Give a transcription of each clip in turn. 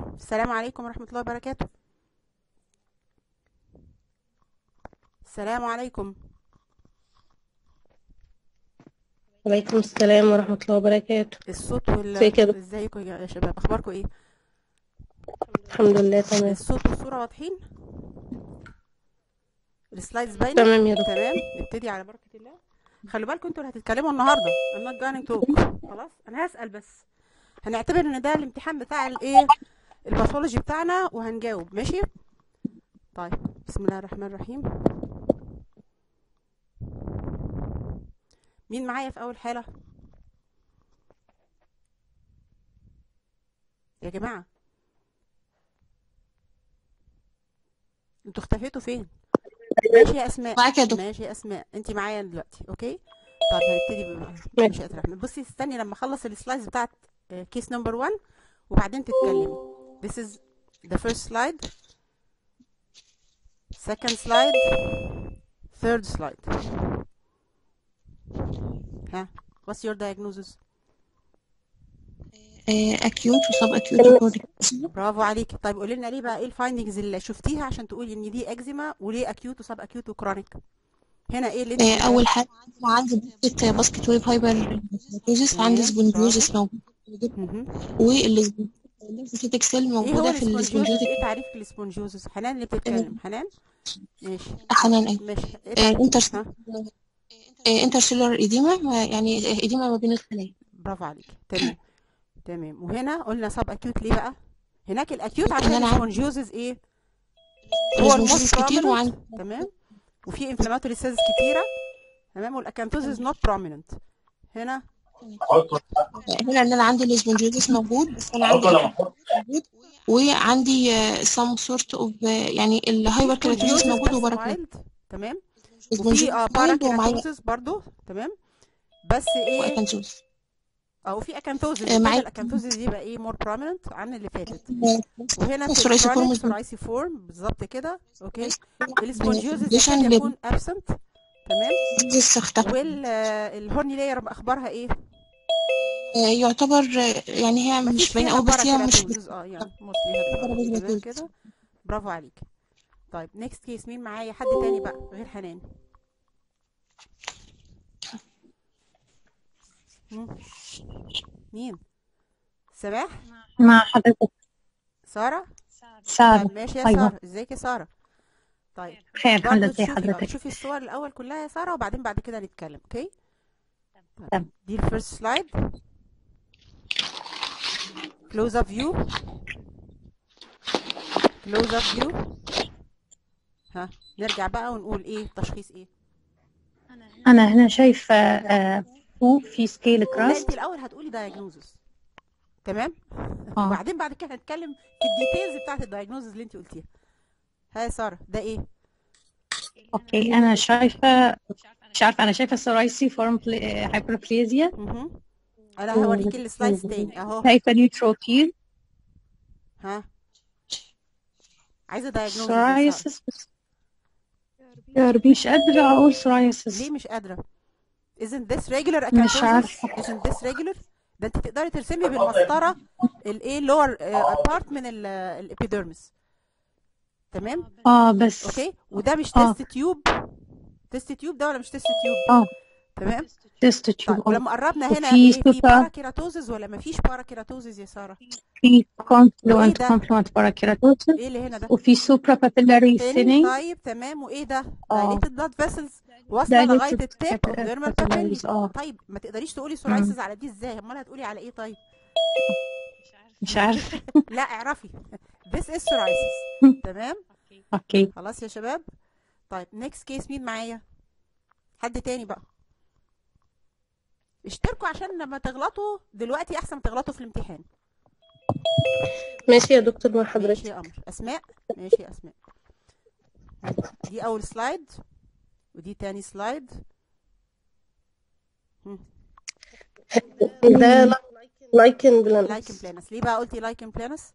السلام عليكم ورحمة الله وبركاته السلام عليكم وعليكم السلام ورحمة الله وبركاته الصوت وال ازيك يا دكتور ازيكم يا شباب اخباركم ايه الحمد لله تمام الصوت والصورة واضحين السلايدز باينة تمام يا دكتور تمام نبتدي على بركة الله خلوا بالكم انتوا اللي هتتكلموا النهارده I'm not going to talk خلاص انا هسأل بس هنعتبر ان ده الامتحان بتاع الايه الباثولوجي بتاعنا وهنجاوب ماشي طيب بسم الله الرحمن الرحيم مين معايا في اول حالة يا جماعة انتوا اختفيتوا فين ماشي يا اسماء معاك يا دكتور ماشي يا اسماء انت معايا دلوقتي اوكي طب هنبتدي ب- ماشي ماشي يا رحمة بصي استني لما اخلص السلايدز بتاعت كيس نمبر 1 وبعدين تتكلمي this is the first slide second slide third slide ها what's your diagnosis اكيوت وسب اكيوت وكرونيك برافو عليكي طيب قولي لنا ليه بقى ايه الفايندنجز اللي شفتيها عشان تقولي ان دي اكزيما وليه اكيوت وسب اكيوت وكرونيك هنا ايه اللي انت آه، اول حاجه عندي باسكت باسكت ويب هايبر عندي تمام سبونجوزس برافو موجود مهم. والليمفوسيتك سيل ايه هو موجوده في السبونجيوزس السبونجوزس ايه تعريف السبونجيوزس حنان اللي بتتكلم حنان ماشي حنان ايه ماشي ايه تعريف انتر ها انترسيلر ايديما يعني ايديما ما بين الخلايا برافو عليكي تمام تمام وهنا قلنا سب اكيوت ليه بقى هناك الاكيوت ان عشان انا عندي السبونجيوزس ايه هو الموست سبونجوزس كتير prominent وعندي تمام وفي انفلاماتوري سيلز كتيره تمام والاكانثوزس نوت prominent هنا هنا ان انا عندي السبونجوزس موجود بس انا عندي الأكيوت موجود وعندي some sort of آه، يعني في الهايبر كيراتوزس سبونجيوزس موجود بس وباراكيراتوزس مايلد تمام وفي سبونجوزس اه مايلد ومعايا باراكيراتوزس برضو تمام بس ايه واكانثوزس او في اكانثوزس آه، ابتدى معايا الاكانثوزس دي بقى ايه مور prominent عن اللي فاتت وهنا في الثراسي فورم الكرونيك ثورايسي فورم بالظبط كده اوكي السبونجيوزس الديشن يكاد يكون absent تمام اختفى والهورني لاير اخبارها ايه آه، يعتبر آه، يعني هي مفيش مش باينه فيها قوي بس هي مش باراكيراتوزس اه يعني موستلي هتبقى تمام بارابيزماتوز كده برافو عليك طيب نيكست كيس مين معايا حد تاني بقى غير حنان مم. مين سماح مع حضرتك سارة سارة طيب ماشي يا أيوة سارة ازيك يا سارة طيب خير الحمد برضو لله تشوفي اه حضرتك تشوفي الصور الأول كلها يا سارة وبعدين بعد كده نتكلم اوكي طيب تمام دي الفيرست سلايد كلوز اب فيو كلوز اب فيو ها نرجع بقى ونقول ايه التشخيص ايه أنا هنا شايفة آه، فوق في سكيل لا كراست انت الأول هتقولي diagnosis تمام اه وبعدين بعد كده هنتكلم في الديتيلز بتاعت الدايجنوزز اللي انت قلتيها ها يا سارة ده ايه اوكي أنا شايفة مش عارفة أنا شايفة سورايسي فورم هايبربليزيا مهم. انا هوريكي السلايدز تاني اهو شايفة نيوتروفيل ها عايزة diagnosis يا سارة سورايسيس مش قادرة أقول سورايسيس ليه مش قادرة isn't this regular مش acanthosis عارفة isn't this regular ده انت تقدري ترسمي بالمسطرة الايه lower بارت من الابيديرمس تمام اه بس اوكي وده مش اه تيست تيوب تيست تيوب ده ولا مش تيست تيوب اه تمام تيست طيب تيوب اه ولما قربنا هنا وفي ايه في سوبر باراكيراتوزز ولا مفيش باراكيراتوزز يا سارة في وايه كونفلوينت ده كونفلوينت باراكيراتوزس ايه اللي هنا ده وفي سوبرا بابيلاري تاني ثينينج طيب تمام وايه ده اه dilated blood vessels واصله لغايه dilated التيب اوف dermal capillaries papillae اه طيب ما تقدريش تقولي مم. سورايسز على دي ازاي امال هتقولي على ايه طيب مش عارفة لا اعرفي this is psoriasis تمام اوكي خلاص يا شباب طيب next كيس مين معايا حد تاني بقى اشتركوا عشان لما تغلطوا دلوقتي احسن ما تغلطوا في الامتحان ماشي يا دكتور مع ماشي حضرتك يا قمر اسماء ماشي يا اسماء دي اول سلايد ودي تاني سلايد ده لايكن بلانس لايكن بلانس ليه بقى قلتي لايكن بلانس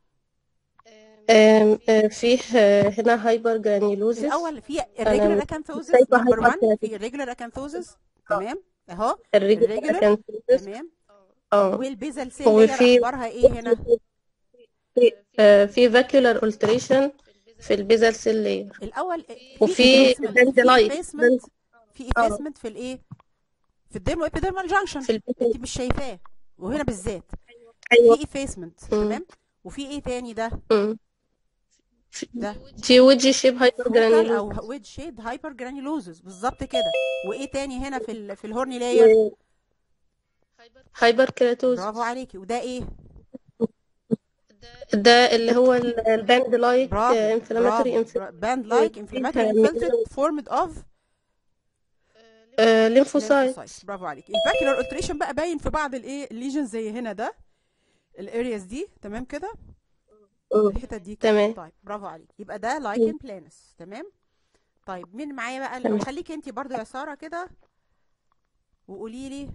آم، آه، فيه آه، هنا هايبر جرانيولوزيس الاول في انا الريجولار مش اكانثوزس شايفه نمبر 1 هايبر في الريجولار اكانثوزس تمام اهو الريجولار الريجولار اكانثوزيس تمام اه والبيزل سيل هي وفي اخبارها ايه هنا في آه، في فاكيولار ألتريشن في البيزال سيل لاير الاول في وفي effacement band في light. effacement في آه. effacement في الايه في الديرمو ابيديرمال جانكشن في البيزال انت مش شايفاه وهنا بالذات أيوة في effacement تمام وفي ايه تاني ده مم. ده في ويدجي شيب هايبر فوكال جرانيولوز او ويد شيد هايبر جرانيولوزس بالظبط كده وايه تاني هنا في ال في الهورني لاير هايبر كيراتوز برافو عليكي وده ايه ده اللي هو الباند لايك برافو انفلاماتوري برافو باند لايك انفلاماتوري انفلتريت فورمد اوف ليمفوسايت lymphocytes. برافو عليك الفاكيولار التريشن بقى باين في بعض الايه الليجنز زي هنا ده الارياز دي تمام كده الحتت دي كده. تمام. طيب برافو عليك يبقى ده لايكن بلانس تمام طيب مين معايا بقى تمام. خليكي انت برضو يا ساره كده وقولي لي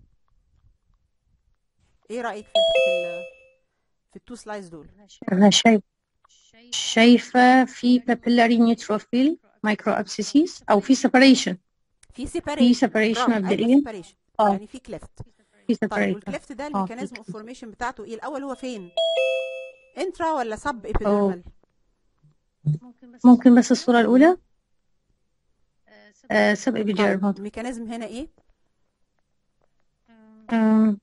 ايه رايك في ال في التو سلايدز دول أنا شايف شايفة في papillary neutrophil microabscesses أو في separation في في سيباريشن separation مبدئيا سيباريشن اه يعني في كليفت في طيب separation والكليفت ده اه الميكانيزم في اوف فورميشن بتاعته ايه الاول هو فين انترا ولا سب ابيديرمال ممكن بس الصورة الأولى آه sub طيب epidermal الميكانيزم هنا ايه أم،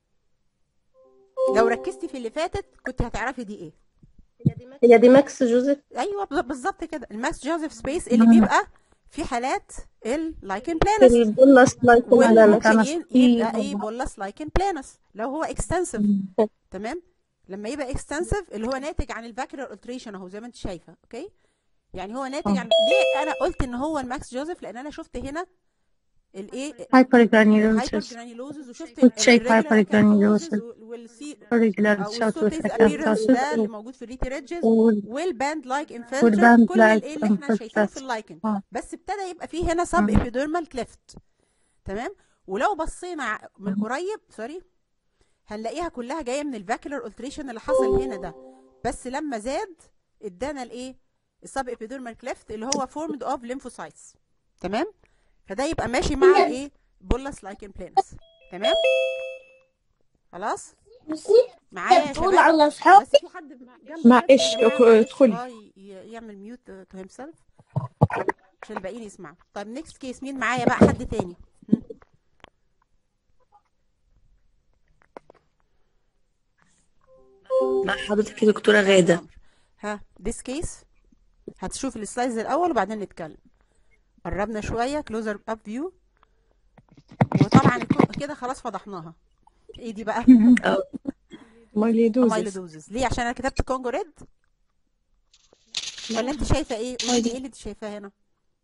لو ركزتي في اللي فاتت كنت هتعرفي دي ايه هي دي ماكس جوزيف ايوه بز- بالظبط كده الماس جوزيف سبيس اللي بيبقى في حالات اللايكن بلانس البولاس لايك وممكن بلانس. ي- في يبقى ايه برضه. بولس لايكن بلانس لو هو اكستنسيف تمام لما يبقى اكستنسيف اللي هو ناتج عن الفاكيولار التريشن اهو زي ما انت شايفه اوكي يعني هو ناتج اه. عن ليه انا قلت ان هو الماكس جوزيف لان انا شفت هنا الايه hypergranulosis الهايبرجرانيولوزس وشفت Foot shape الريجولار hypergranulosis. والسي irregular او southwest السوتيز ابيرنس ده اللي acanthosis موجود في الريتي ريدجز وال- والباند لايك انفلتريت والباند كل لايك الايه اللي احنا شايفينه في infiltrate. اللايكن اه. بس ابتدى يبقى فيه هنا سب مم. ابيديرمال كليفت تمام ولو بصينا ع- من قريب سوري هنلاقيها كلها جايه من الفاكيولار التريشن اللي حصل هنا ده بس لما زاد ادانا الايه السب ابيديرمال كليفت اللي هو فورمد اوف ليمفوسايتس تمام فده يبقى ماشي مع الايه بولس لايكن بلانس تمام خلاص معايا يا شباب على أصحاب بس في حد جنب معلش، بس يا جماعة اخ- معلش، ادخلي. اه ي- ي- يعمل ميوت تو هيم سيلف عشان الباقيين يسمعوا طيب نيكست كيس مين معايا بقى حد تاني هم؟ مع حضرتك يا دكتورة غادة ها this كيس هتشوف السلايدز الاول وبعدين نتكلم قربنا شويه كلوزر اب فيو وطبعا الكو- كده خلاص فضحناها ايه دي بقى مايليدوزس اميلودوزز ليه عشان انا كتبت كونجو ريد ولا انت شايفه ايه قولي لي ايه اللي انت شايفاه هنا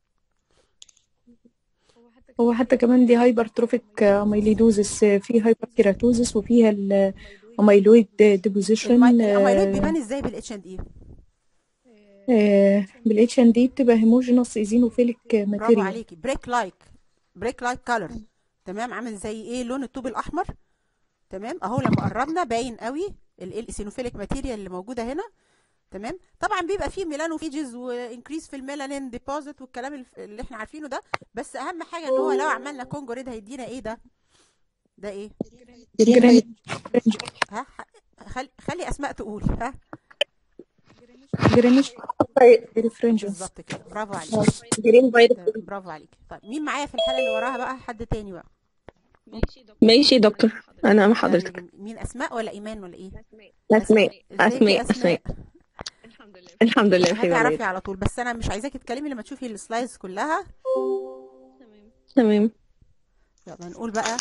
هو حتى كمان دي هايبرتروفيك اميليدوزس في هايبر كيراتوزس وفيها الاميلويد ديبوزيشن الاميلود بيبان ازاي بالاتش اند اي بالاتش ان دي بتبقى هيموجينوس ايزينوفيليك برافو ماتيريال عليكي بريك لايك بريك لايك كولر تمام عامل زي ايه لون الطوب الاحمر تمام اهو لما قربنا باين قوي الاسينوفيليك ماتيريال اللي موجوده هنا تمام طبعا بيبقى فيه ميلانوفيجز وانكريس في الميلانين ديبوزيت والكلام الف- اللي احنا عارفينه ده بس اهم حاجه ان هو لو عملنا كونجو ريد هيدينا ايه ده ده ايه ها ح- خلي خلي اسماء تقول ها جرينيش ريفرنجنس بالظبط كده برافو عليك جرين فيروس تمام، برافو عليك طيب مين معايا في الحاله اللي وراها بقى حد تاني بقى ماشي يا دكتور أنا مع يعني حضرتك جم- مين اسماء ولا ايمان ولا ايه أسماء ازيك يا أسماء أسماء الحمد لله بخير هتعرفي والله على طول بس انا مش عايزاكي تتكلمي لما تشوفي السلايدز كلها تمام يلا نقول بقى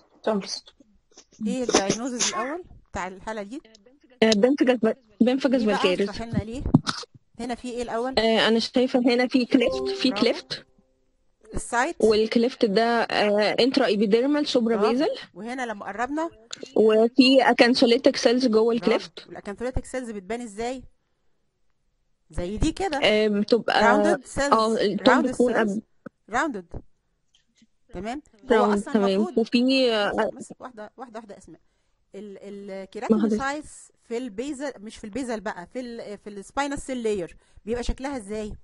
ايه الدايجنوزز الاول بتاع الحاله دي بنفجس بنفجس دي بقى بالكارث اشرحي لنا ليه هنا في ايه الاول آه، أنا شايفة هنا في كليفت في برافو. كليفت السايت والكليفت ده انترا ايبيديرمال سوبرا برافو. بيزل وهنا لما قربنا وفي اكانسوليتك سيلز جوه الكليفت الاكانثوليتك سيلز بتبان ازاي زي دي كده آه، بتبقى راوندد سيلز اه التوب راوندد بتكون سيلز أب... راوندد تمام هو راوند اصلا تمام المفروض وفي آه، بس واحده واحده واحده اسماء ال- ما حضرتك. الكيراتينوسايتس في البيزل مش في البيزل بقى في ال في السباينال سيل لاير بيبقى شكلها ازاي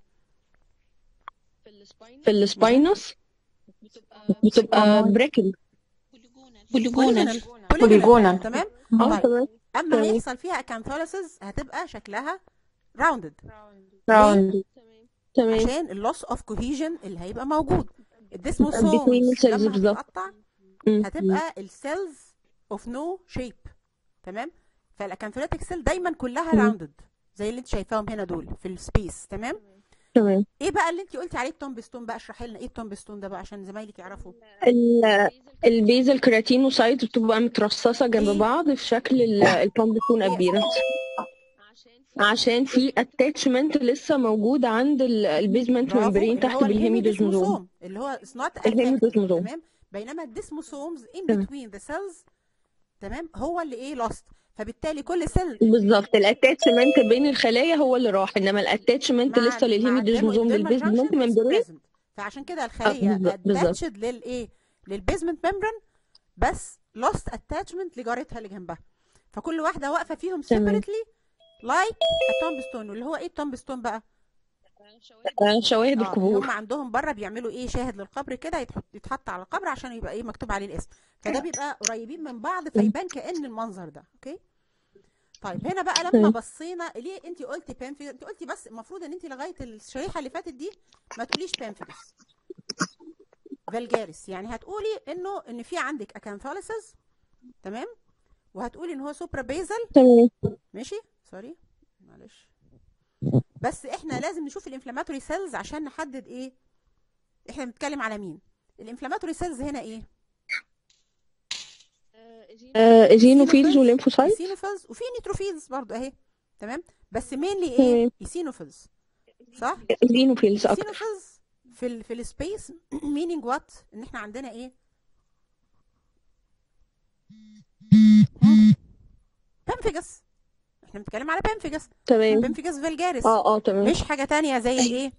في السباينوس بتبقى بريكل بوليجونال بوليجونال بوليجونال. تمام اه طيب تمام اما تمام. هيحصل فيها اكانثوليسيس هتبقى شكلها راوندد راوند تمام عشان اللوس اوف كوهيجن اللي هيبقى موجود Between الديسموسومز the cells لما بالظبط. هتتقطع مم. هتبقى السيلز اوف نو شيب تمام فالاكانثوليتيك سيل دايما كلها مم. راوندد زي اللي انت شايفاهم هنا دول في السبيس تمام تمام ايه بقى اللي انت قلتي عليه التومبستون بقى اشرحي لنا ايه التومبستون ده بقى عشان زمايلك يعرفوا ال- البيزل كراتينوسايت بتبقى مترصصة إيه؟ جنب بعض في شكل ال- البومبتون إيه؟ ابيرنس عشان في اتاتشمنت لسه موجود عند ال- البيزمنت برافو ممبرين اللي تحت هو بالهيميدوزموزوم الهيميديسموسوم اللي هو it's not affected الهيميدوزموزوم تمام بينما الديسموسومز in تمام. between the cells تمام هو اللي ايه lost فبالتالي كل سيل بالظبط الاتاتشمنت بين الخلايا هو اللي راح انما الاتاتشمنت لسه للهيميدوزموزوم بالبيزمنت ممبرين فعشان كده الخليه بالظبط- بالظبط. اتاتشد للايه للبيزمنت ممبرين بس lost attachment لجارتها اللي جنبها فكل واحده واقفه فيهم تمام. separately like التومبستون واللي هو ايه التومبستون بقى آه، شواهد اه اللي هم القبور عندهم بره بيعملوا ايه شاهد للقبر كده يتحط يتحط على القبر عشان يبقى ايه مكتوب عليه الاسم فده بيبقى قريبين من بعض فيبان كأن المنظر ده اوكي طيب هنا بقى لما تمام. بصينا ليه انت قلتي بامفيلس انت قلتي بس المفروض ان انت لغايه الشريحه اللي فاتت دي ما تقوليش بامفيلس فالجاريس يعني هتقولي انه ان في عندك اكانثوليسيس تمام وهتقولي ان هو سوبرا بيزل تمام ماشي سوري معلش بس احنا لازم نشوف الانفلاماتوري سيلز عشان نحدد ايه احنا بنتكلم على مين الانفلاماتوري سيلز هنا ايه آه، ايزينوفيلز وليمفوسايت ايسينوفيلز وفي نيتروفيلز برضو اهي تمام بس مينلي تمام. ايه ايسينوفيلز صح ايزينوفيلز اكتر ايسينوفيلز في ال في السبيس مينينج وات ان احنا عندنا ايه بامفيجس احنا بنتكلم على بامفيجس تمام بامفيجس فالجاريس اه اه تمام مش حاجه تانية زي الايه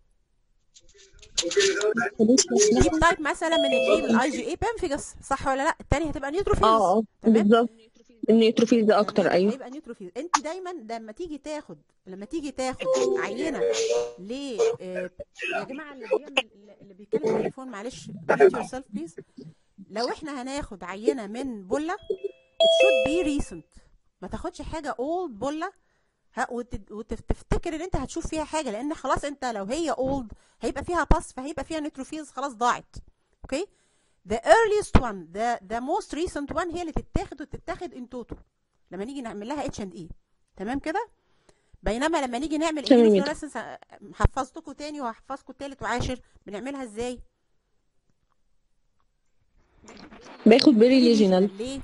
نجيب تايب مثلا من الايه الاي جي اي بامفيجس صح ولا لا التانية هتبقى نيوتروفيلز اه اه تمام بالظبط النيوتروفيلز اكتر تمام؟ ايوه هيبقى نيوتروفيل انت دايما لما تيجي تاخد لما تيجي تاخد عينه ل آه، يا جماعه اللي بيعمل اللي بيتكلم في التليفون معلش mute yourself please لو احنا هناخد عينه من بله it should be recent ما تاخدش حاجه old بله ها وت- وتفتكر ان انت هتشوف فيها حاجه لان خلاص انت لو هي old هيبقى فيها باس فهيبقى فيها نيتروفيلز خلاص ضاعت اوكي the earliest one the the most recent one هي اللي تتاخد وتتاخد in total لما نيجي نعمل لها اتش اند اي تمام كده بينما لما نيجي نعمل تمام. ايميونوفلوريسنس حفظتكم تاني وهحفظكم تالت وعاشر بنعملها ازاي باخد بيري ليجينال ليه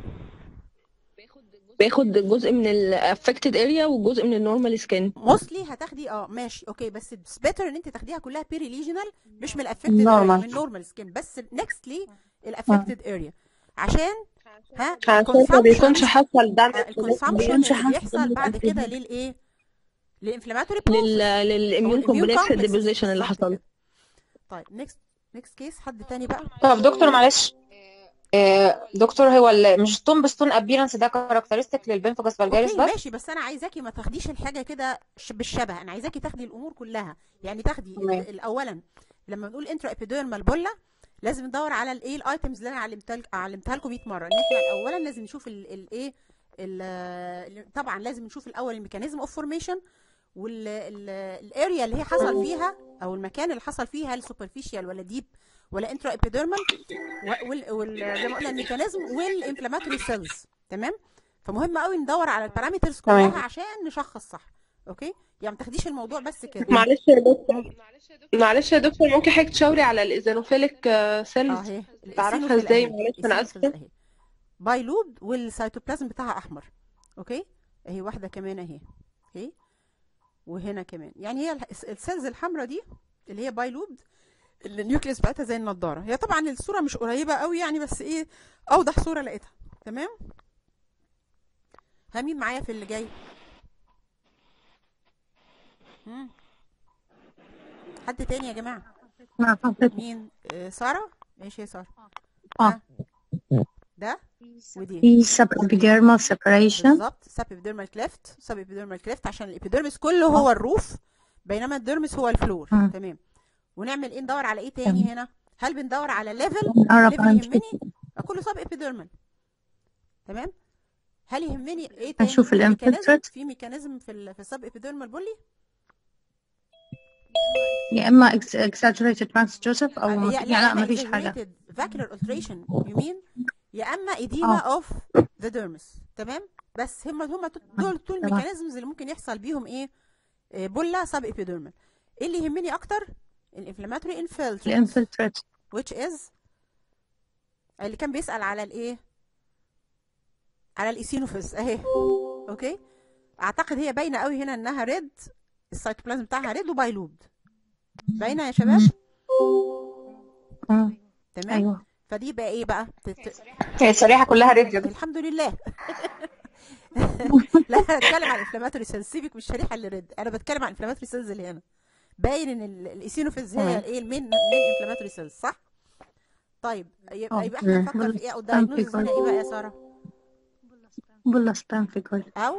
باخد جزء من الافكتد اريا وجزء من النورمال سكين موستلي هتاخدي اه ماشي اوكي بس اتس بيتر ان انت تاخديها كلها بيري ليجنال مش من الافكتد Normal. من نورمال سكين بس نكستلي الافكتد اريا عشان ها عشان ما بيكونش حصل دامج الكونسامشن بيكونش اللي حصل بيحصل بعد بالأكل كده ده. للايه للانفلاماتوري لل للاميون كومبلكس ديبوزيشن اللي حصل طيب نيكست نيكست كيس حد تاني بقى طب دكتور معلش آه، دكتور هو ال- مش تومبستون ابيرنس ده كاركترستيك للبنفجاس فالجاريس اوكي بس ماشي بس انا عايزاكي ما تاخديش الحاجه كده ش- بالشبه انا عايزاكي تاخدي الامور كلها يعني تاخدي تمام. ال- اولا لما بنقول انترا ابيديرمال بولا لازم ندور على الايه الايتمز اللي انا علمتها لك- علمتها لكم 100 مره ان احنا اولا لازم نشوف الايه طبعا لازم نشوف الاول الميكانيزم اوف فورميشن والاريا اللي هي حصل فيها او المكان اللي حصل فيها هل سوبرفيشال ولا ديب ولا انترا ابيديرمال وال وال- زي ما قلنا الميكانيزم والانفلاماتوري سيلز تمام فمهم قوي ندور على البارامترز تمام. كلها عشان نشخص صح اوكي يعني ما تاخديش الموضوع بس كده معلش يا دكتور معلش يا دكتور ممكن حضرتك تشاوري على الايزانوفيليك سيلز اهي تعرفها ازاي معلش انا اسفه باي لوب والسيتوبلازم بتاعها احمر اوكي اهي واحده كمان اهي اوكي وهنا كمان يعني هي الح- السيلز الحمراء دي اللي هي باي لوب النيوكليس بتاعتها زي النضاره هي طبعا الصوره مش قريبه قوي يعني بس ايه اوضح صوره لقيتها تمام ها مين معايا في اللي جاي مم. حد تاني يا جماعه مع حضرتك مين آه ساره ماشي يا ساره اه ده ودي في subepidermal separation بالظبط سب ابيديرمال كليفت سب ابيديرمال كليفت عشان الابيديرمس كله هو الروف بينما الديرمس هو الفلور مم. تمام ونعمل ايه ندور على ايه تاني هنا هل بندور على ليفل نقرب ليفل عن يهمني كله سب ابيديرمال تمام هل يهمني ايه تاني أشوف في ميكانيزم الانفلترات في ميكانيزم في ال في السب ابيديرمال بولي يا إما ex- exaggerated max جوزيف أو ما يا في لا يعني لا اما ما فيش حاجة exaggerated vacuolar ulceration you mean يا اما edema اه of the dermis تمام بس هم هم دول دول تمام الميكانيزمز اللي ممكن يحصل بيهم ايه آه، بولا سب ابيديرمال ايه اللي يهمني اكتر الانفلاماتوري انفلتريت الانفلترات which is اللي كان بيسأل على الايه على الايسينوفيز اهي اوكي اعتقد هي باينه قوي هنا انها ريد السيتوبلازم بتاعها ريد وبايلوبد باينه يا شباب مم. تمام أيوه فدي بقى ايه بقى تت... هي الشريحة كلها ريد يا دكتور الحمد لله لا انا بتكلم عن الانفلاماتوري سيلز سيبك من الشريحه اللي ريد انا بتكلم عن الانفلاماتوري سيلز اللي هنا باين ان ال- الايسينوفيز هي تمام الايه المين مين انفلاماتوري سيلز صح طيب يبقى اه يبقى احنا مم. نفكر في ايه او بلس الدايجنوزز هنا ايه بقى يا ساره بلس بانفيكول او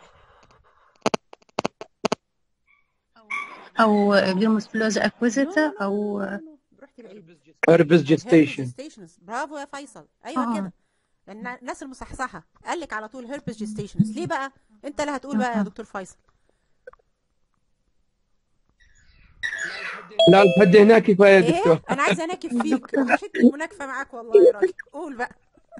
أو جيموسبلوز أكويزيتا نو أو نو نو رحتي بعيد هربس هيربس جيستيشن جيستيشنز برافو يا فيصل ايوه اه كده لان الناس المصحصحه قال لك على طول هيربس جيستيشنز ليه بقى انت اللي هتقول بقى يا مم. دكتور فيصل لا لحد هناك كفايه يا ايه دكتور انا عايزه اناكف فيك دكتور وحشتني المناكفه معاك والله يا راجل قول بقى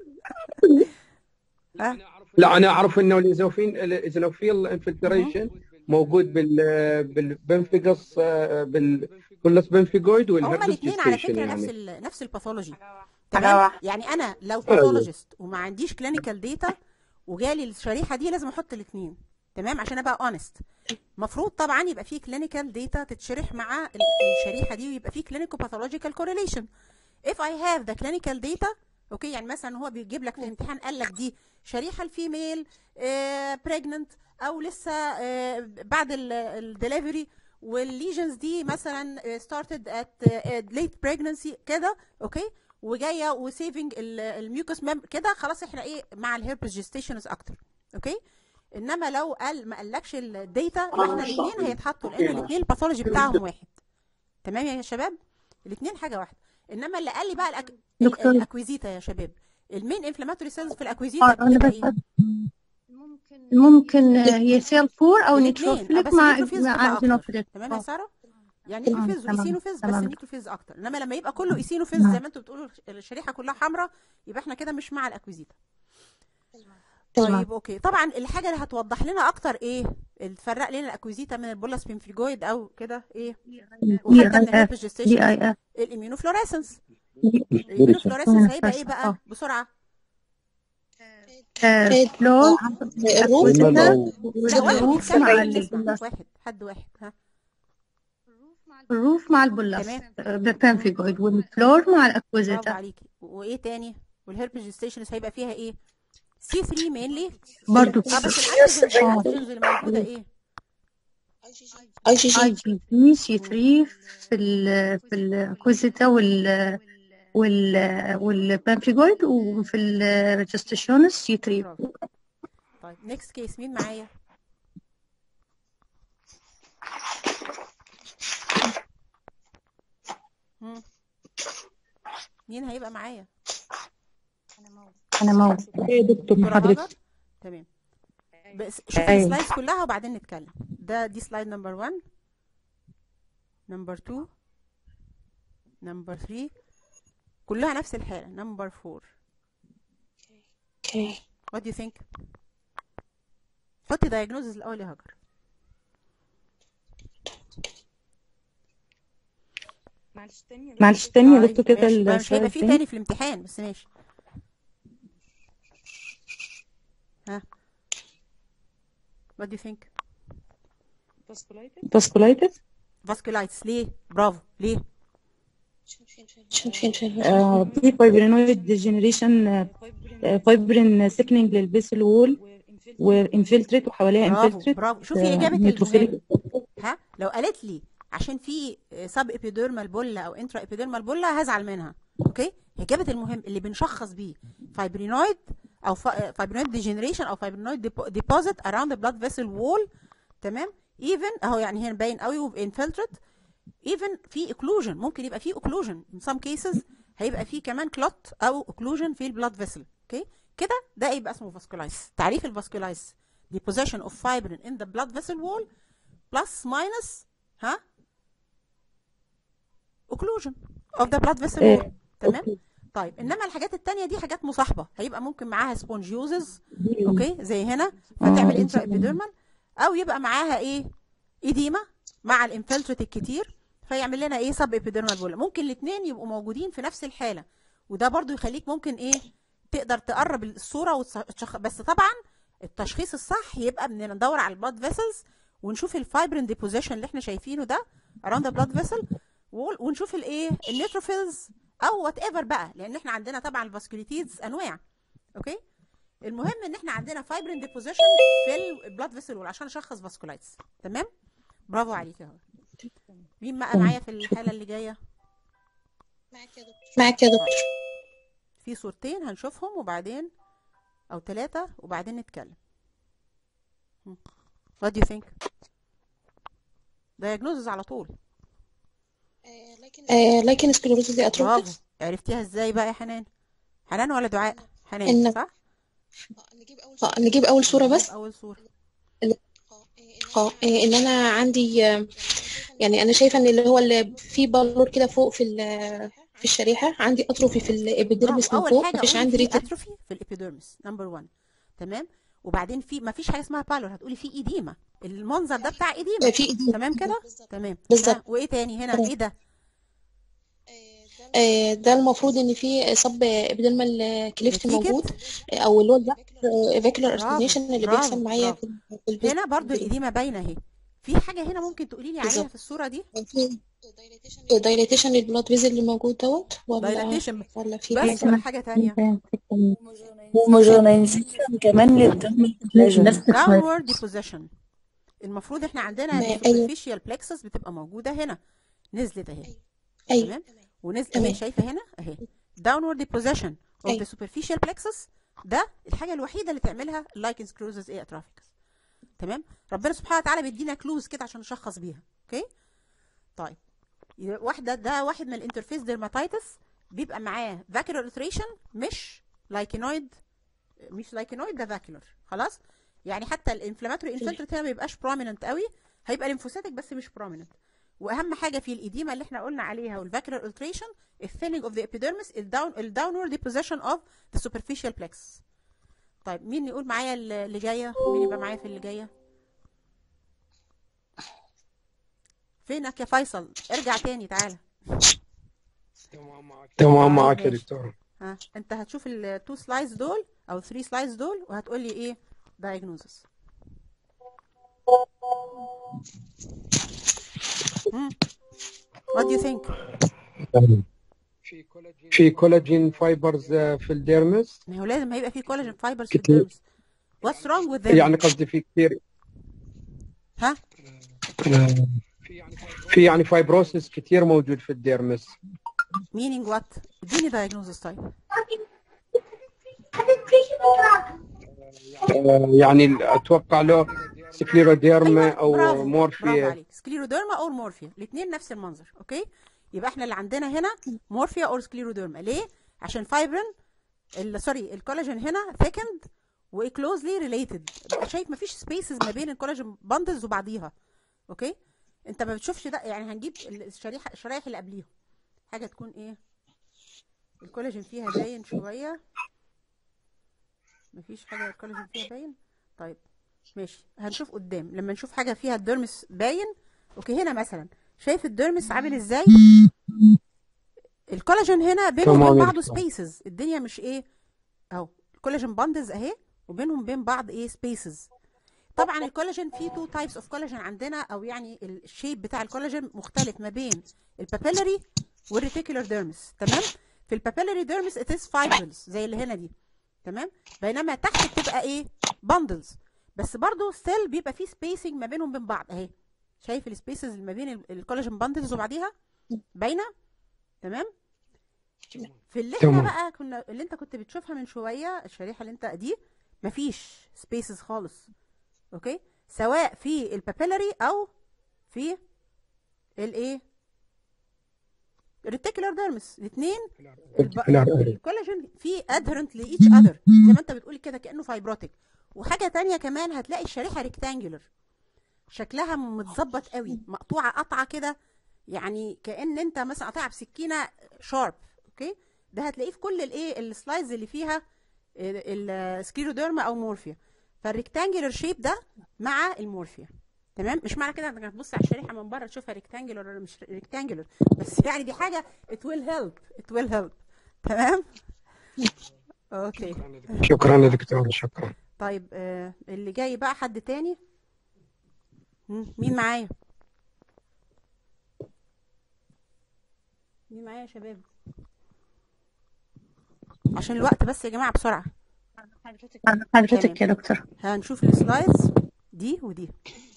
ها لا انا اعرف انه الايزوفين الايزوفيل مهم. انفلتريشن موجود بال بالبنفيجس بالبولس بنفيجويد هما والهربس الاثنين على جيستيشن فكره نفس يعني ال نفس الباثولوجي حاجة تمام واحدة يعني انا لو ايوه باثولوجيست وما عنديش كلينيكال داتا وجالي الشريحه دي لازم احط الاثنين تمام عشان ابقى اونست المفروض طبعا يبقى في كلينيكال داتا تتشرح مع ال- الشريحه دي ويبقى في كلينيكال باثولوجيكال كورليشن if I have the clinical data اوكي يعني مثلا هو بيجيب لك في الامتحان قال لك دي شريحه الفيميل بريجننت او لسه آه، بعد الدليفري والليجنز دي مثلا started at آه، late pregnancy كده اوكي وجايه وسيفنج الميوكس ميم كده خلاص احنا ايه مع الهيربس جيستيشنز اكتر اوكي انما لو قال ما قالكش الداتا يبقى احنا الاثنين هيتحطوا لان الاثنين الباثولوجي بتاعهم واحد تمام يا شباب الاثنين حاجه واحده انما اللي قال لي بقى الأك... ال- دكتور الاكويزيتا يا شباب المين انفلاماتوري سيلز في اه الاكويزيتا أنا بتبقى بس ايه ممكن آه، هي سيل فور أو الاثنين اه نيتروفيليك بس مع النيكروفيز مع بتبقى اكتر زينوفيليك تمام يا اه ساره يعني تمام نيكروفيز تمام وايسينوفيز بس تمام النيكروفيز اكتر انما لما يبقى كله ايسينوفيز زي تمام ما انتوا بتقولوا الشريحه كلها حمراء يبقى احنا كده مش مع الاكويزيتا تمام طيب اوكي طبعا الحاجه اللي هتوضح لنا اكتر ايه اللي تفرق لنا الاكويزيتا من البولاس بينفيجويد او كده ايه دي وحتى من اي اف الهيربس دي جيستيشنز اي اف الاميونوفلوريسنس الاميونوفلوريسنس هيبقى ايه بقى اه بسرعه فلو الروف اكويزيتا لا واحد والروف بيتكلم مع عايزين نسمع البلاس واحد حد واحد ها الروف مع البلاس تمام مم. بانفيجويد والفلور مع برافو الاكويزيتا عليكي وايه تاني والهيربس جيستيشنز هيبقى فيها ايه سي 3 مينلي برضو اه بس كده الانتيجنز اه الانتيجنز اللي موجوده ايه اي جي اي جي جي بي سي 3 في ال في الاكويزيتا وال وال والبانفيجويد وفي الريجستيشنز سي 3 برافو طيب نيكست كيس مين معايا مم. مين هيبقى معايا انا موجود ايه يا دكتور دكتوره حضرتك هاجر تمام بس شوفي ايوه السلايدز كلها وبعدين نتكلم ده دي سلايد نمبر 1 نمبر 2 نمبر 3 كلها نفس الحالة نمبر 4 اوكي what do you think حطي diagnosis الأول يا هاجر معلش تاني يا طيب دكتور كده ماشي ما مش هيبقى السؤال فيه تاني تاني في الامتحان بس ماشي ها what do you think فاسكولايتس vasculitis ليه برافو ليه عشان فين فين آه في فايبرينويد ديجنريشن فايبرين سيكنينج للبيسل وول وانفلتريت وحواليها برافو انفلتريت برافو شوفي إجابة نيوتروفيليك المهم ها لو قالت لي عشان في سب ابيديرمال بولا او انترا ابيديرمال بولا هزعل منها اوكي هي جابت المهم اللي بنشخص بيه فايبرينويد او فايبرينويد ديجنريشن او فايبرينويد ديبوزيت اراوند ذا بلاد فيسل وول تمام ايفن اهو يعني هنا باين قوي وانفلتريت ايفن في اوكلوجن ممكن يبقى في اوكلوجن in some cases هيبقى في كمان كلوت او اوكلوجن في البلاد فيسل اوكي كده ده يبقى اسمه فاسكولايز تعريف الفاسكولايز deposition of fibrin in the blood vessel wall plus minus ها occlusion of the blood vessel wall تمام طيب انما الحاجات التانية دي حاجات مصاحبه هيبقى ممكن معاها سبونجيوزز اوكي زي هنا فتعمل انترا ابيديرمال او يبقى معاها ايه ايديما مع الانفلتريت الكتير فيعمل لنا ايه سب ابيديرمال بول ممكن الاثنين يبقوا موجودين في نفس الحاله وده برضو يخليك ممكن ايه تقدر تقرب الصوره وتشخ... بس طبعا التشخيص الصح يبقى بدنا ندور على البلاد فيسلز ونشوف الفايبرين ديبوزيشن اللي احنا شايفينه ده around the blood vessel وال- ونشوف الايه النيتروفيلز او وات ايفر بقى لان احنا عندنا طبعا الفاسكوليتيز انواع اوكي المهم ان احنا عندنا فايبرين ديبوزيشن في البلاد فيسل وول عشان اشخص فاسكولايتس تمام برافو عليك يا هو مين بقى معايا في الحاله اللي جايه معاك يا دكتور في صورتين هنشوفهم وبعدين او ثلاثه وبعدين نتكلم هم. what do you think diagnosis على طول آه لايكن سكليروزيس دي برافو اتروفيس عرفتيها ازاي بقى يا حنان حنان ولا دعاء حنان إن- صح اه نجيب اول صورة بس اول صوره اه آه، ان انا عندي آه، يعني انا شايفة ان اللي هو اللي في بالور كده فوق في ال- في الشريحة عندي اتروفي في الابيديرمس برافو من اول فوق حاجه مفيش قولي عندي في ريتد اتروفي في الابيديرمس نمبر 1 تمام وبعدين في ما فيش حاجه اسمها بالور هتقولي في ايديما المنظر ده بتاع ايديما آه، في ايدي تمام كده تمام بالظبط. ها، وايه تاني هنا تمام. ايه ده آه، ده المفروض ان في صب ابيديرمال كليفت نتيجة؟ موجود آه، او اللي هو الفاكيولار برافو، ارتينيشن اللي برافو، بيحصل معايا برافو. في في هنا برضو الايديما باينه اهي في حاجه هنا ممكن تقولي لي عليها بالظبط. في الصوره دي دايليتيشن للبلاد فيزل اللي موجود دوت ولا دايلاتيشن ولا في بس حاجة ولا حاجه تانية هوموجينايزيشن كمان للدم downward deposition المفروض احنا عندنا ما- السوبرفيشال plexus بتبقى موجوده هنا نزلت اهي ايوه تمام ونزل تمام. اهي شايفه هنا اهي downward deposition of أيوة. the superficial plexus ده الحاجه الوحيده اللي تعملها لايكنز كروزز ايه اترافيكس تمام ربنا سبحانه وتعالى بيدينا كلوز كده عشان نشخص بيها اوكي طيب ي- واحده ده واحد من الانترفيس ديرماتيتس بيبقى معاه فاكيولار ulceration مش لايكينويد مش لايكينويد ده فاكيولار خلاص يعني حتى الانفلاماتوري انفلتريت هنا ما بيبقاش بروميننت قوي هيبقى ليمفوسيتك بس مش بروميننت واهم حاجه في الايديما اللي احنا قلنا عليها والفاكيولار ulceration الثيننج اوف ذا epidermis الداون الداونورد deposition اوف ذا superficial plexus طيب مين يقول معايا اللي جايه مين يبقى معايا في اللي جايه فينك يا فيصل ارجع تاني تعالى تمام معك يا دكتور ها انت هتشوف التو سلايدز دول او 3 سلايدز دول وهتقول لي ايه diagnosis مم. what do you think في كولاجين فايبرز في الديرمس ما هو لازم هيبقى فيه كولاجين فايبرز في كتير. الديرمس what's wrong with them يعني قصدي في كثير ها في يعني فايبروسيس كثير موجود في الديرمس meaning what اديني diagnosis طيب آه، يعني اتوقع له سكليروديرما او برافو برافو مورفيا عليك سكليروديرما او مورفيا الاثنين نفس المنظر اوكي يبقى احنا اللي عندنا هنا مورفيا او سكليروديرما ليه عشان فايبرين ال- سوري الكولاجين هنا ثيكند وكلوزلي ريليتد شايف مفيش سبيسز ما بين الكولاجين باندلز وبعضيها اوكي انت ما بتشوفش ده يعني هنجيب الشريحه الشرايح اللي قبليهم حاجه تكون ايه الكولاجين فيها باين شويه مفيش حاجه الكولاجين فيها باين طيب ماشي هنشوف قدام لما نشوف حاجه فيها الديرمس باين اوكي هنا مثلا شايف الديرمس عامل ازاي الكولاجين هنا بينه تمام وبين يا بعضه دكتور. سبيسز الدنيا مش ايه اهو الكولاجين باندز اهي وبينهم بين بعض ايه سبيسز طبعا الكولاجين فيه تو تايبس اوف كولاجين عندنا او يعني الشيب بتاع الكولاجين مختلف ما بين البابيلاري والريتيكولار ديرمس تمام في البابيلاري ديرمس ات از فايبرز زي اللي هنا دي تمام بينما تحت بتبقى ايه باندلز بس برضو ستيل بيبقى فيه سبيسنج ما بينهم وبين بعض اهي شايف السبيسز اللي ما بين ال- الكولاجين باندلز وبعضيها باينه تمام في اللي احنا تمام. بقى كنا اللي انت كنت بتشوفها من شويه الشريحه اللي انت دي مفيش سبيسز خالص اوكي سواء في البابيلاري او في الايه الريتيكولار ديرمس الاثنين Particular area. الكولاجين فيه ادهرنت لايتش اذر زي ما انت بتقول كده كانه فايبروتيك وحاجه تانية كمان هتلاقي الشريحه ريكتانجولر شكلها متظبط قوي مقطوعه قطعه كده يعني كان انت مثلا قاطعها بسكينه شارب اوكي ده هتلاقيه في كل الايه السلايدز اللي فيها السكليروديرما او مورفيا فالريكتانجولر شيب ده مع المورفيا تمام مش معنى كده انك هتبص على الشريحه من بره تشوفها ريكتانجولر ولا مش ريكتانجولر بس يعني دي حاجه it will help it will help تمام اوكي شكرا يا دكتور شكرا طيب آه اللي جاي بقى حد تاني مم، مين معايا مين معايا يا شباب عشان الوقت بس يا جماعة بسرعة حضرتك يا دكتور هنشوف السلايدز دي ودي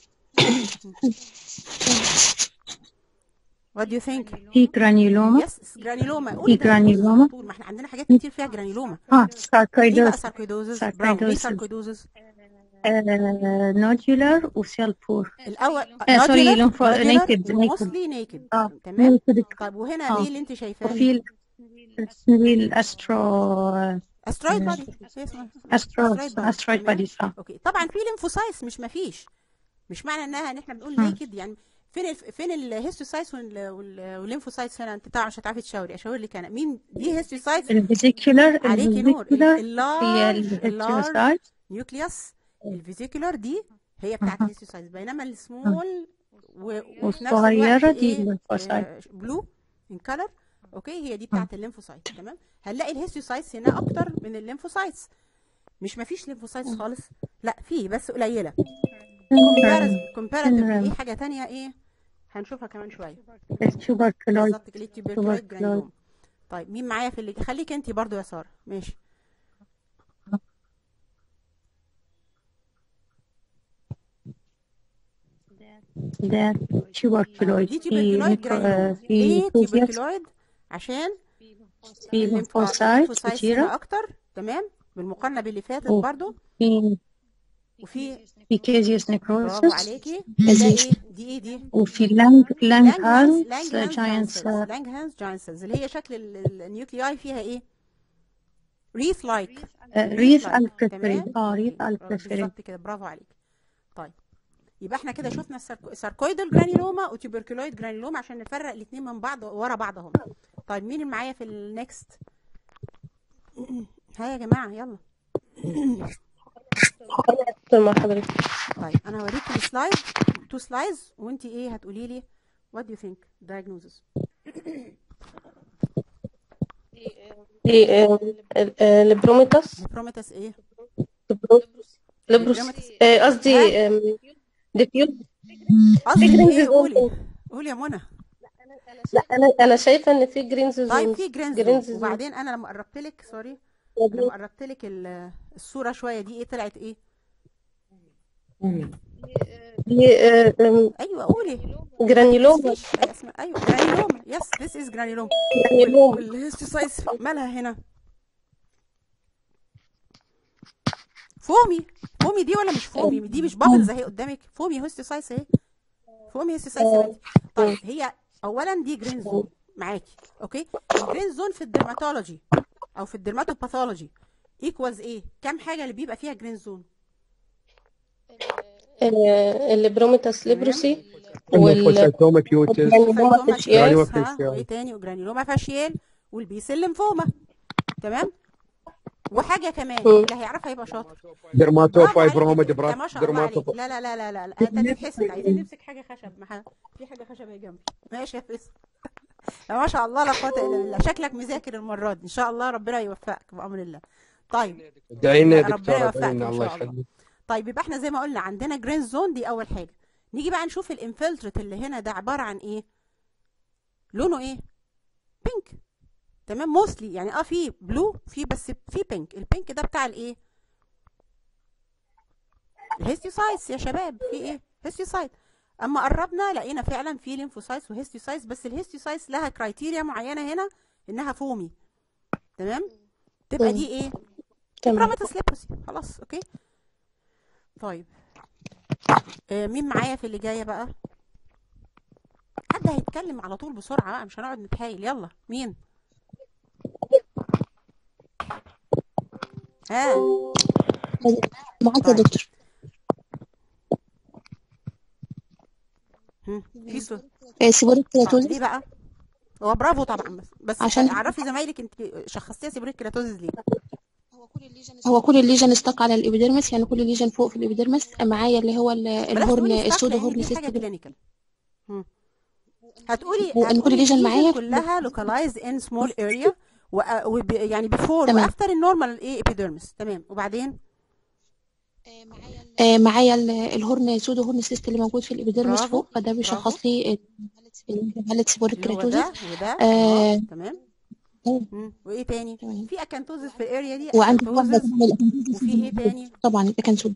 What do you think? في جرانيولوما Yes, جرانيلوما في قولي جرانيولوما جرانيلوما ما احنا عندنا حاجات كتير فيها جرانيلوما اه ايه بقى ساركويدوز ساركويدوزس برافو ايه ساركويدوز ساركويدوزس نودولار وسيل بور الاول آه سوري نودولار لينفو نودولار نيكد نيكد وموستلي نيكد اه تمام نيكد طيب وهنا اه ايه اللي انت شايفاه وفي ال- اسمه الاسترو استرويد بادي ايه اسمها استرو استرويد بادي استرويد تمام باديز اه اوكي طبعا في ليمفوسايتس مش مفيش مش معنى انها ان احنا بنقول مم. نيكد يعني فين الف... فين الهيستوسايتس وال... وال... والليمفوسايتس هنا انت طبعا مش هتعرفي تشاوري اشاور لك انا مين دي هيستوسايتس الفيزيكولار عليكي نور الفيزيكولار هي اللارج اللارج الهيستيروسايت نيوكليوس الفيزيكولار دي هي بتاعت الهيستوسايتس بينما السمول و... وفي نفس الوقت والصغيرة دي ايه الليمفوسايت بلو ان كلر اوكي هي دي بتاعت الليمفوسايت تمام هنلاقي الهيستوسايتس هنا اكتر من الليمفوسايتس مش مفيش ليمفوسايتس خالص لا في بس قليله كومباراتيف ايه حاجه تانية ايه هنشوفها كمان شويه التوبركلويد بالظبط كده تيوبركلويد tuberculosis. جرانيوم طيب مين معايا في اللي خليك انت برضو يا ساره ماشي ده tuberculoid دي في تيوبركلويد نيكرو جرانيوم آه، في ليه نيكروزيس تيوبركلويد عشان في الليمف- ليمفوسايت الليمفوسايتس هنا كتيرة اكتر تمام بالمقارنه باللي فاتت و- برضو في وفي في كيزيوس برافو نيكروسيس عليكي ده كيزيوس ايه دي ايه دي وفي لانج لانج لانج هانز هانز لانج هانز جاينت جاينسلز لانج هانز جاينسلز اللي هي شكل ال- ال- النيوكلياي فيها ايه ريث لايك ريث لايك البريفريد تمام اه ريث اوكي البريفريد بالظبط كده برافو عليك طيب يبقى احنا كده شفنا الساركو- الساركويدال جرانيلوما وتوبركلويد جرانيلوما عشان نفرق الاثنين من بعض ورا بعضهم طيب مين اللي معايا في النكست ها يا جماعه يلا مع حضرتك طيب انا هوريكي السلايد تو سلايدز وانت ايه هتقولي لي what do you think diagnosis دي البروميتاس البروميتاس ايه لبروس البروميتاس آه، قصدي ها آم، ديفيوز قصدك جرينز ايه زون قولي قولي يا منى لا انا انا شايفه ان في جرينز طيب زون في جرين جرينز زون زون وبعدين انا لما قربت لك سوري لما قربت لك ال- الصوره شويه دي ايه طلعت ايه دي آه، آم، ايوه قولي جرانيولوما مفيش أي اسماء ايوه جرانيلوما يس ذس از جرانيلوما جرانيولوما والهيستوسايتس مالها هنا فومي فومي دي ولا مش فومي دي مش بابلز اهي قدامك فومي هيستوسايتس اهي فومي هيستوسايتس يا بنتي طيب هي اولا دي جرين زون معاكي اوكي الجرين زون في الدرماتولوجي او في الدرماتوباثولوجي ايكوالز ايه كام حاجه اللي بيبقى فيها جرين زون آه، البروميتاس تمام ليبروسي وال الليمفوسايتوما بيوتس والجرانيولوما سايتوما فاشيال جرانيوما بيوتس ها فيشيال وايه تاني وجرانيولوما فاشيال والبيس الليمفوما تمام وحاجه كمان مم. اللي هيعرفها يبقى شاطر درماتو برافو عليك فايبروما انت ما شاء الله عليك درماتو لا لا لا لا لا, لا. انت تتحسد عايزين نمسك حاجه خشب ما في حاجه خشب اهي جنبي ماشي يا فيصل ما شاء الله لا قوه الا بالله شكلك مذاكر المره دي ان شاء الله ربنا يوفقك بامر الله طيب ادعينا يا ربنا دكتورة يوفقك ادعينا ان الله شاء الله يخليك طيب يبقى احنا زي ما قلنا عندنا جرين زون دي اول حاجه نيجي بقى نشوف الانفلترت اللي هنا ده عباره عن ايه لونه ايه بينك تمام موستلي يعني اه في بلو في بس في بينك البينك ده بتاع الايه الهيستيوسايتس يا شباب في ايه هيستيوسايت اما قربنا لقينا فعلا في ليمفوسايتس وهيستيوسايتس بس الهيستيوسايتس لها كرايتيريا معينه هنا انها فومي تمام تبقى دي ايه تمام برامتس ليبروسي خلاص اوكي طيب آه مين معايا في اللي جايه بقى حد اللي هيتكلم على طول بسرعه بقى مش هنقعد نتحايل يلا مين ها معاك يا طيب دكتور هم، في صوت آه، سيبوريك اه ليه كيراتوزيس بقى هو برافو طبعا بس بس عشان عرفي زمايلك انت شخصتيها سيبوريك كيراتوزيس ليه هو كل الليجن استق على الإبيديرمس يعني كل ليجن فوق في الإبيديرمس معايا اللي هو ال- بلاش الهورن تقولي ستاك السودو لان هورن دي سيست حاجه كلينيكال هتقولي هو ان كل هتقولي ليجن الليجن معايا كلها localized in small area و... وب... يعني before تمام وافتر النورمال ايه epidermis تمام وبعدين آه، معايا ال- الهورن سودو هورن سيست اللي موجود في الإبيديرمس برافو فوق فده برافو بيشخص لي حالة سيبوريك اللي هو كيراتوزيس ده وده آه، اه تمام مم. وايه تاني تمام. في اكانتوزس في الاريا دي وعندي واحدة اكانتوزس طبعا الأكانتوزيس وفي ايه تاني طبعا ده سودو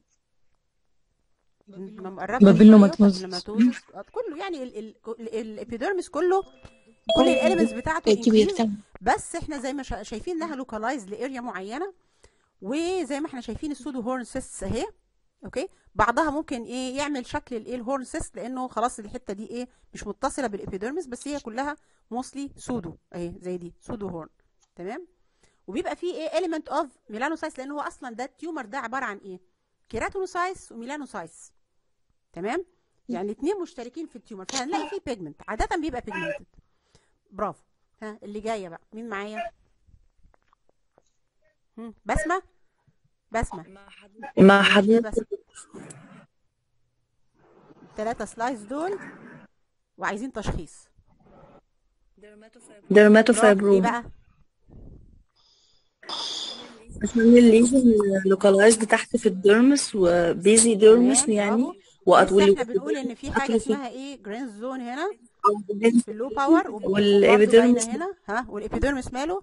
ما مقربنا دي شويه بابيلوماتوزس بابيلوماتوزس كله يعني ال... ال... ال... الابيديرمس كله كل الاليمنتس بتاعته كبير انكريز تمام بس احنا زي ما شا... شايفين انها لوكالايز لاريا معينه وزي ما احنا شايفين السودو هورن سيست اهي اوكي بعضها ممكن ايه يعمل شكل الايه الهورن سيست لانه خلاص الحته دي ايه مش متصله بالابيديرمس بس هي كلها موستلي سودو اهي زي دي سودو هورن تمام وبيبقى فيه ايه element اوف ميلانوسايتس لان هو اصلا ده التيومر ده عباره عن ايه كيراتينوسايتس وميلانوسايتس تمام يعني الاثنين مشتركين في التيومر فهنلاقي فيه بيجمنت عاده بيبقى بيجمنتد برافو ها اللي جايه بقى مين معايا هم، بسمه بسمه مع ماشي يا حضرتك بسمه الثلاثه سلايس دول وعايزين تشخيص برافو ليه درماتوفايبروما بقى عشان الليجن لوكالايزد تحت في الديرمس وبيزي ديرمس تمام يعني برافو وأت- لسه واللي احنا بنقول ان في حاجه أتروفي اسمها ايه جرين زون هنا في اللو باور وبرضه باينه والإبيديرمس هنا ها والابيديرمس ماله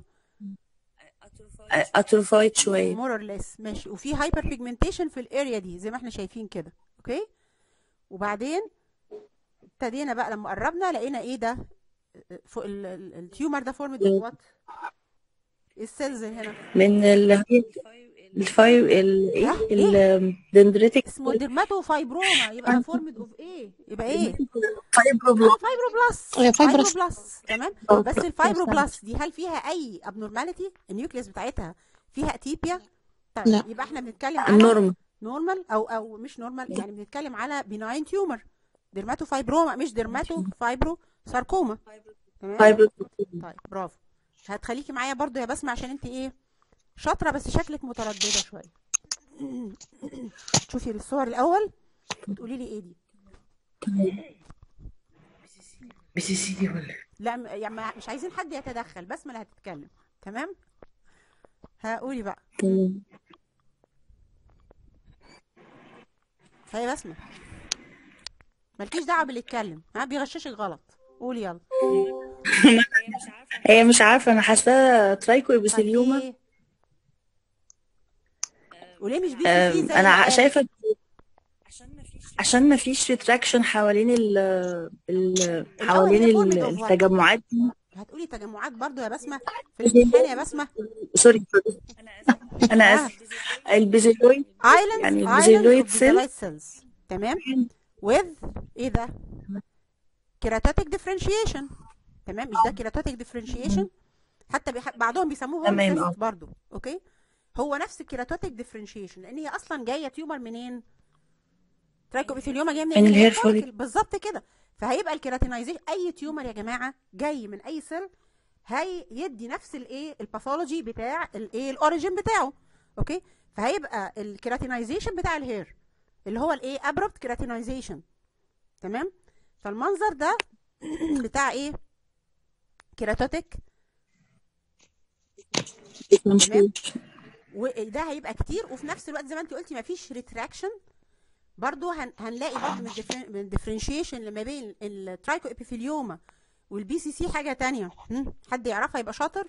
أتروفايد شوية مور اور ليس ماشي وفي هايبر بيجمنتيشن في الاريا دي زي ما احنا شايفين كده اوكي وبعدين ابتدينا بقى لما قربنا لقينا ايه ده فوق ال- ال- التيومر ده فورمد اوف وات السيلز هنا من اللي هي الفايو ال ايه ها ايه الدندريتك اسمه ديرماتوفايبروما يبقى فورمد اوف ايه يبقى ايه فايبروبلاست اه فايبروبلاست آه، فايبرس فايبروبلاست تمام بس الفايبروبلاست دي هل فيها اي ابنورماليتي النيوكليوس بتاعتها فيها اتيبيا طيب لا يبقى احنا بنتكلم على النورمال نورمال او او مش نورمال يعني بنتكلم على بيناين تيومر ديرماتوفايبروما مش ديرماتوفايبرو ساركوما تمام فايبرو طيب برافو هتخليكي معايا برضو يا بسمة عشان انت ايه شاطرة بس شكلك مترددة شوية شوفي الصور الاول وتقولي لي ايه دي بي سي سي دي ولا لا م- يعني ما- مش عايزين حد يتدخل بسمة اللي هتتكلم تمام هقولي بقى تمام هي بسمة مالكيش دعوة باللي يتكلم ها بيغششك غلط قولي يلا هي مش عارفة أنا حاساها ترايكو طب إبيثيليوما ليه وليه مش بي سي سي أم، زي أنا ما ع- قال شايفة عشان ما فيش ريتراكشن حوالين ال ال الاول حوالين هي ال- فورمد اوف وات التجمعات دي هتقولي تجمعات برضو يا بسمة في الامتحان يا بسمة سوري أنا ها آسف البيزيلويد islands يعني islands البيزيلويد of سيل basaloid cells تمام with ايه ده كيراتوتيك differentiation تمام مش ده كيراتوتيك differentiation حتى بيح... بعضهم بيسموه هورن تمام اه سيست برضو اوكي هو نفس الكيراتوتيك differentiation لان هي اصلا جايه تيومر منين ترايكوبيثيليوما جايه منين من من الهير الفوليكل فوليك بالظبط كده فهيبقى الكيراتينايزيشن اي تيومر يا جماعه جاي من اي سيل هي يدي نفس الايه الباثولوجي بتاع الايه الاوريجين بتاعه اوكي فهيبقى الكيراتينايزيشن بتاع الهير اللي هو الايه ابربت كيراتينايزيشن تمام فالمنظر ده بتاع ايه كيراتوتيك تمام وده هيبقى كتير وفي نفس الوقت زي ما انت قلتي مفيش ريتراكشن برضو هن... هنلاقي برضو من الديفرن... من الديفرنشيشن اللي ما بين الترايكو ابيثيليوما والبي سي سي حاجه تانية هم؟ حد يعرفها يبقى شاطر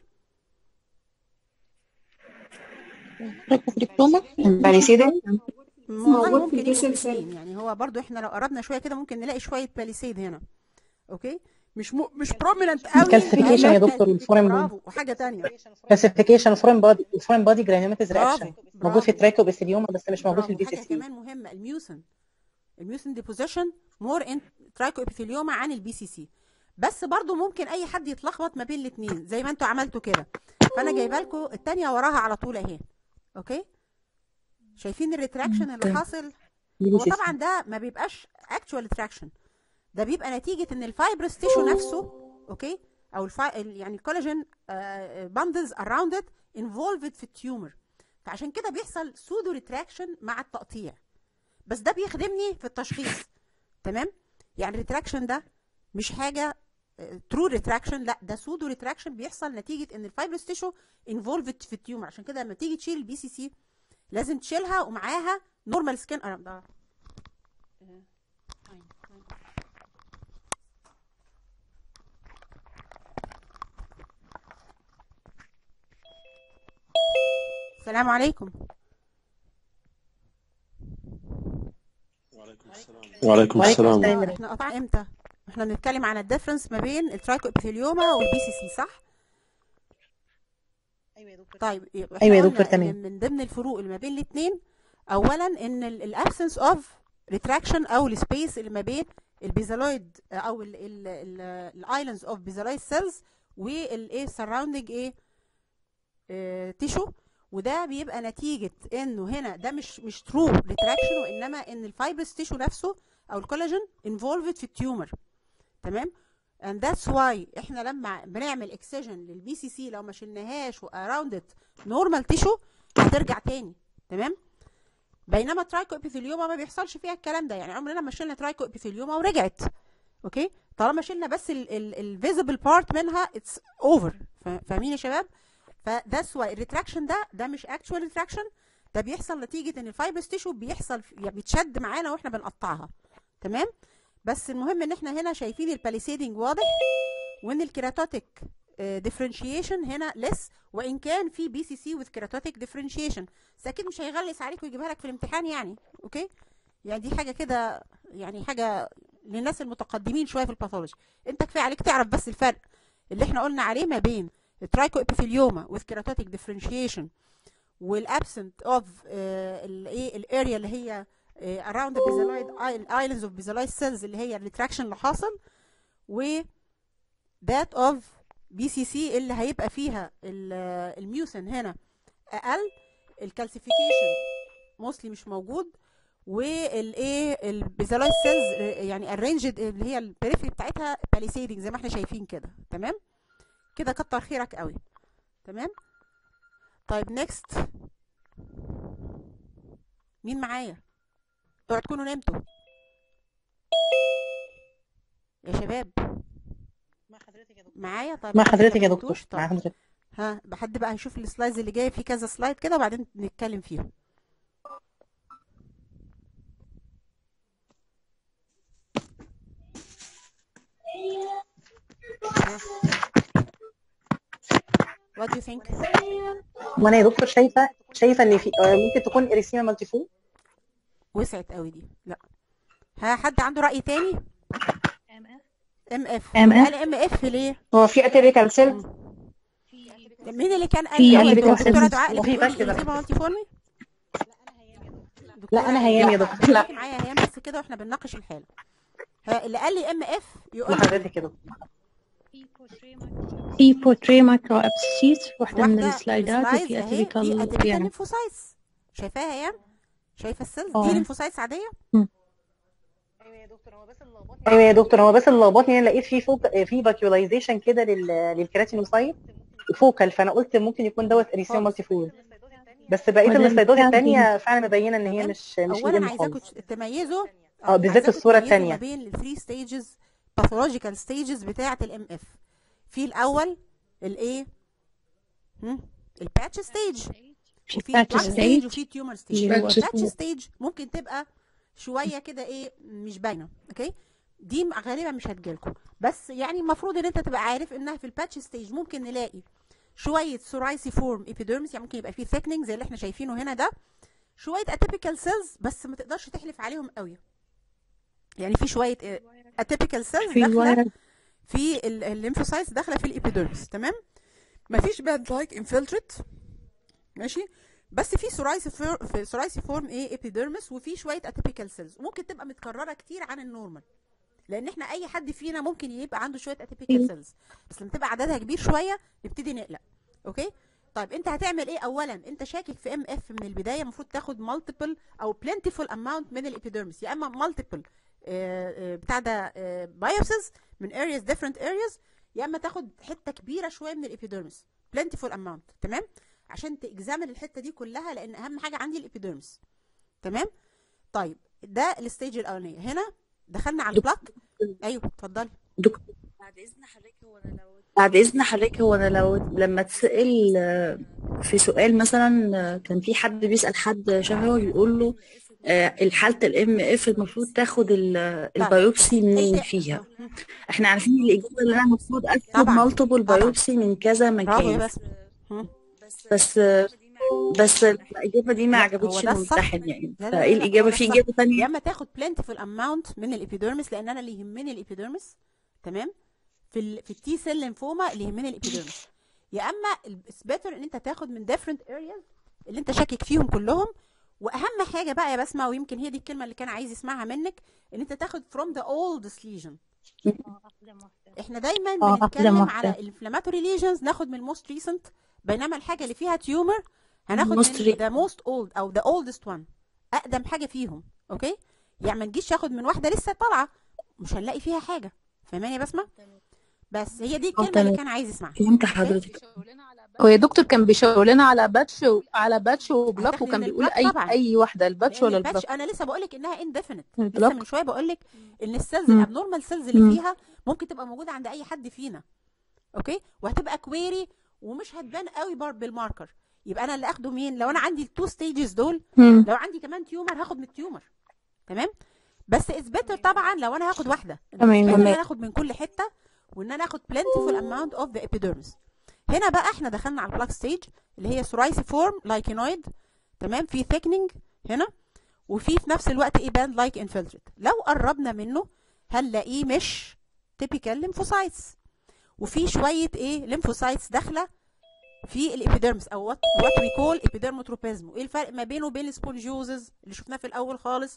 ترايكوبريكتوما باليسيدو والله موجود في ممكن الجسم يبقوا سيل الاثنين يعني هو برضو احنا لو قربنا شويه كده ممكن نلاقي شويه باليسيد هنا اوكي مش م... مش بروميننت قوي الكالسيفيكيشن يا دكتور الفورين بودي برافو وحاجه تانية كالسيفيكيشن الفورين بودي الفورين بودي جرانيوماتيز برافو رياكشن موجود في برافو الترايكوبيثيليوما بس مش موجود في برافو البي سي حاجه سي كمان مهمه الميوسن الميوسن ديبوزيشن مور ان ترايكو ابيثيليوما عن البي سي سي بس برضو ممكن اي حد يتلخبط ما بين الاثنين زي ما انتوا عملتوا كده فانا جايبه لكم الثانيه وراها على طول اهي اوكي شايفين الريتراكشن اللي اوكي. حاصل هو طبعا ده ما بيبقاش اكتوال ريتراكشن ده بيبقى نتيجه ان الفايبرس تيشو نفسه اوكي او الفا... ال- يعني الكولاجين باندلز اراوند ات انفولفد في التيومر فعشان كده بيحصل سودو ريتراكشن مع التقطيع بس ده بيخدمني في التشخيص تمام يعني الريتراكشن ده مش حاجه ترو ريتراكشن لا ده سودو ريتراكشن بيحصل نتيجه ان الفايبرس تيشو انفولفد في التيومر عشان كده لما تيجي تشيل البي سي سي لازم تشيلها ومعاها نورمال سكين ده السلام عليكم وعليكم السلام احنا قطع امتى احنا بنتكلم عن الديفرنس ما بين الترايكو ابيثيليوما والبي سي سي صح طيب يبقى إحنا أيوة يا قلنا دكتور، إن تمام. من ضمن الفروق اللي ما بين الاثنين اولا ان الابسنس اوف ريتراكشن او السبيس اللي ما بين البيزالويد او الايلاندز اوف بيزالويد سيلز والايه سراوندنج ايه تيشو وده بيبقى نتيجة انه هنا ده مش مش ترو ريتراكشن وانما ان الفايبرس تيشو نفسه او الكولاجين انفولفد في التيومر تمام and that's why احنا لما بنعمل اكسجن للبي سي سي لو ما شلناهاش واراوند ات نورمال تيشو هترجع تاني تمام بينما ترايكو ابيثيليوما ما بيحصلش فيها الكلام ده يعني عمرنا ما شلنا ترايكو ابيثيليوما ورجعت اوكي طالما شلنا بس الفيزيبل بارت منها اتس اوفر فاهمين يا شباب فذاتس واي الريتراكشن ده ده مش اكشوال ريتراكشن ده بيحصل نتيجه ان الفايبرس تيشو بيحصل يعني بيتشد معانا واحنا بنقطعها تمام بس المهم ان احنا هنا شايفين الباليسيدنج واضح وان الكيراتوتيك ديفرنشيشن هنا لس وان كان في بي سي سي وذ كيراتوتيك ديفرنشيشن بس اكيد مش هيغلس عليك ويجيبها لك في الامتحان يعني اوكي يعني دي حاجه كده يعني حاجه للناس المتقدمين شويه في الباثولوجي انت كفايه عليك تعرف بس الفرق اللي احنا قلنا عليه ما بين الترايكو ابيثيليوما with keratotic differentiation والابسنت اوف الايه الاريا اللي هي آه، around the basaloid islands of basaloid cells اللي هي الريتراكشن اللي حاصل و that of BCC اللي هيبقى فيها ال- الميوسن هنا اقل الكالسيفيكيشن موستلي مش موجود والايه البيزالايد سيلز يعني الرينجد اللي هي البريفري بتاعتها باليسيدنج زي ما احنا شايفين كده تمام كده كتر خيرك قوي تمام طيب نيكست مين معايا اوعوا تكونوا نمتوا يا شباب معايا طيب مع حد حضرتك ما يا دكتور نمتوش؟ مع طيب حضرتك ها حد بقى هيشوف السلايدز اللي جايه في كذا سلايد كده وبعدين نتكلم فيهم What do you think? وانا يا دكتور شايفه شايفه ان في آه، ممكن تكون اريسيما مالتيفو وسعت قوي دي لا ها حد عنده رأي تاني ام اف MF. قال ام اف ليه هو في اتيبيكال سيل مين اللي كان قال في لي atypical دكتوره cells. دعاء اللي وفي بتقولي vascular اريثيما مالتيفورمي لا انا هيام يا دكتور لا معايا هيام بس كده واحنا بنناقش الحاله ها اللي قال لي ام اف يقول مع حضرتك يا دكتور في بورتري مايكرو ابسيس واحدة من واحده السلايدات السلايدز وفي اهي دي اتيبيكال اتيبيكال يعني ليمفوسايتس شايفاها هيام شايفه السيلز اه. دي ليمفوسايتس عاديه ايوه يا دكتور هو بس اللي لخبطني انا لقيت في فوق في فاكيولايزيشن كده لل... للكراتينوسايت فوكال فانا قلت ممكن يكون دوت اريسيما خالص. مالتيفور بس بقيه وده السلايدات الكلام الثانيه فعلا مبينه ان هي تمام مش مش اولا ايدم عايزاكم خالص تميزوا اه بالذات عايزاكم الصوره تميزوا ما الثانيه بين الثري ستيجز باثولوجيكال ستيجز بتاعه الام اف في الاول الايه الباتش ستيج في وفي باتش بلاك ستيج ستيج وفي تيومر ستيج اللي هو الباتش ستيج ممكن تبقى شويه كده ايه مش باينه اوكي دي م- غالبا مش هتجيلكم بس يعني المفروض ان انت تبقى عارف انها في الباتش ستيج ممكن نلاقي شويه سورايسي فورم ايبيديرمس يعني ممكن يبقى فيه ثيكنينج زي اللي احنا شايفينه هنا ده شويه اتيبيكال سيلز بس ما تقدرش تحلف عليهم قوي يعني في شويه اتيبيكال سيلز في داخله الواير في الليمفوسايتس داخله في الابيديرمس تمام مفيش باد لايك انفلتريت ماشي بس في سورايسي فور في سورايسي فورم ايه ابيديرمس وفي شويه اتيبيكال سيلز ممكن تبقى متكرره كتير عن النورمال لان احنا اي حد فينا ممكن يبقى عنده شويه اتيبيكال سيلز بس لما تبقى عددها كبير شويه نبتدي نقلق اوكي طيب انت هتعمل ايه اولا انت شاكك في ام اف من البدايه المفروض تاخد مالتيبل او بلنتيفول اماونت من الابيديرمس يا اما مالتيبل بتاع ده بايوسز من areas different areas يا اما تاخد حته كبيره شويه من الابيديرمس plentiful amount تمام عشان تاكزامن الحته دي كلها لان اهم حاجه عندي الابيديرمس تمام طيب ده الستيج الاولانيه هنا دخلنا على البلاك ايوه اتفضلي دكتور بعد اذن حضرتك هو انا لو بعد إذن حضرتك هو أنا لو لما اتسأل آه، في سؤال مثلا آه، كان في حد بيسأل حد شبهه يقول له آه، الحالة الام اف المفروض تاخد ال- البيوبسي منين فيها احنا عارفين الإجابة اللي أنا المفروض أكتب طبعا مالتيبل بيوبسي من كذا برافو يا مكان بسمة هم. بس آه، بس الإجابة دي ما لا هو عجبتش ده الصح الممتحن يعني لا لا فإيه لا لا هو الإجابة ده في الصح إجابة يا تانية اما تاخد plentiful amount من الابيديرمس لان انا اللي يهمني الابيديرمس تمام في ال في التي سيل لينفوما اللي يهمني الابيديرمس يا اما اتس بيتر ان انت تاخد من different areas اللي انت شاكك فيهم كلهم واهم حاجه بقى يا بسمه ويمكن هي دي الكلمه اللي كان عايز يسمعها منك ان انت تاخد from the oldest lesion احنا دايما اه بنتكلم أقدم على واحدة الانفلاماتوري ليجنز ناخد من الموست ريسنت بينما الحاجه اللي فيها تيومر هناخد من مصري ذا موست اولد او ذا اولدست وان اقدم حاجه فيهم اوكي يعني ما نجيش ياخد من واحده لسه طالعه مش هنلاقي فيها حاجه فاهماني يا بسمه بس هي دي اه الكلمه اللي تمام كان عايز يسمعها فهمت اوكي حضرتك هو يا دكتور كان بيشاور لنا على باتش و... على باتش وبلاك هتاخدي وكان من بيقول البلاك اي طبعا اي واحده الباتش لان ولا الباتش البلاك انا لسه بقول لك انها indefinite لسه البلاك من شويه بقول لك ان السيلز مم. الابنورمال سيلز اللي مم. فيها ممكن تبقى موجوده عند اي حد فينا اوكي وهتبقى كويري ومش هتبان قوي بار بالماركر يبقى انا اللي اخده مين لو انا عندي التو ستيجز دول مم. لو عندي كمان تيومر هاخد من التيومر تمام بس اتس بيتر طبعا لو انا هاخد واحده تمام ان انا اخد من كل حته وان انا اخد plentiful amount of the epidermis هنا بقى احنا دخلنا على البلاك ستيج اللي هي سورايسيفورم لايكينويد تمام في ثيكنينج هنا وفي في نفس الوقت ايه باند لايك انفلتريت لو قربنا منه هنلاقيه مش تيبيكال ليمفوسايتس وفي شويه ايه ليمفوسايتس داخله في الابيديرمس او وات وات وي كول ابيديرموتروبيزم وايه الفرق ما بينه وبين السبونجيوزز اللي شفناه في الاول خالص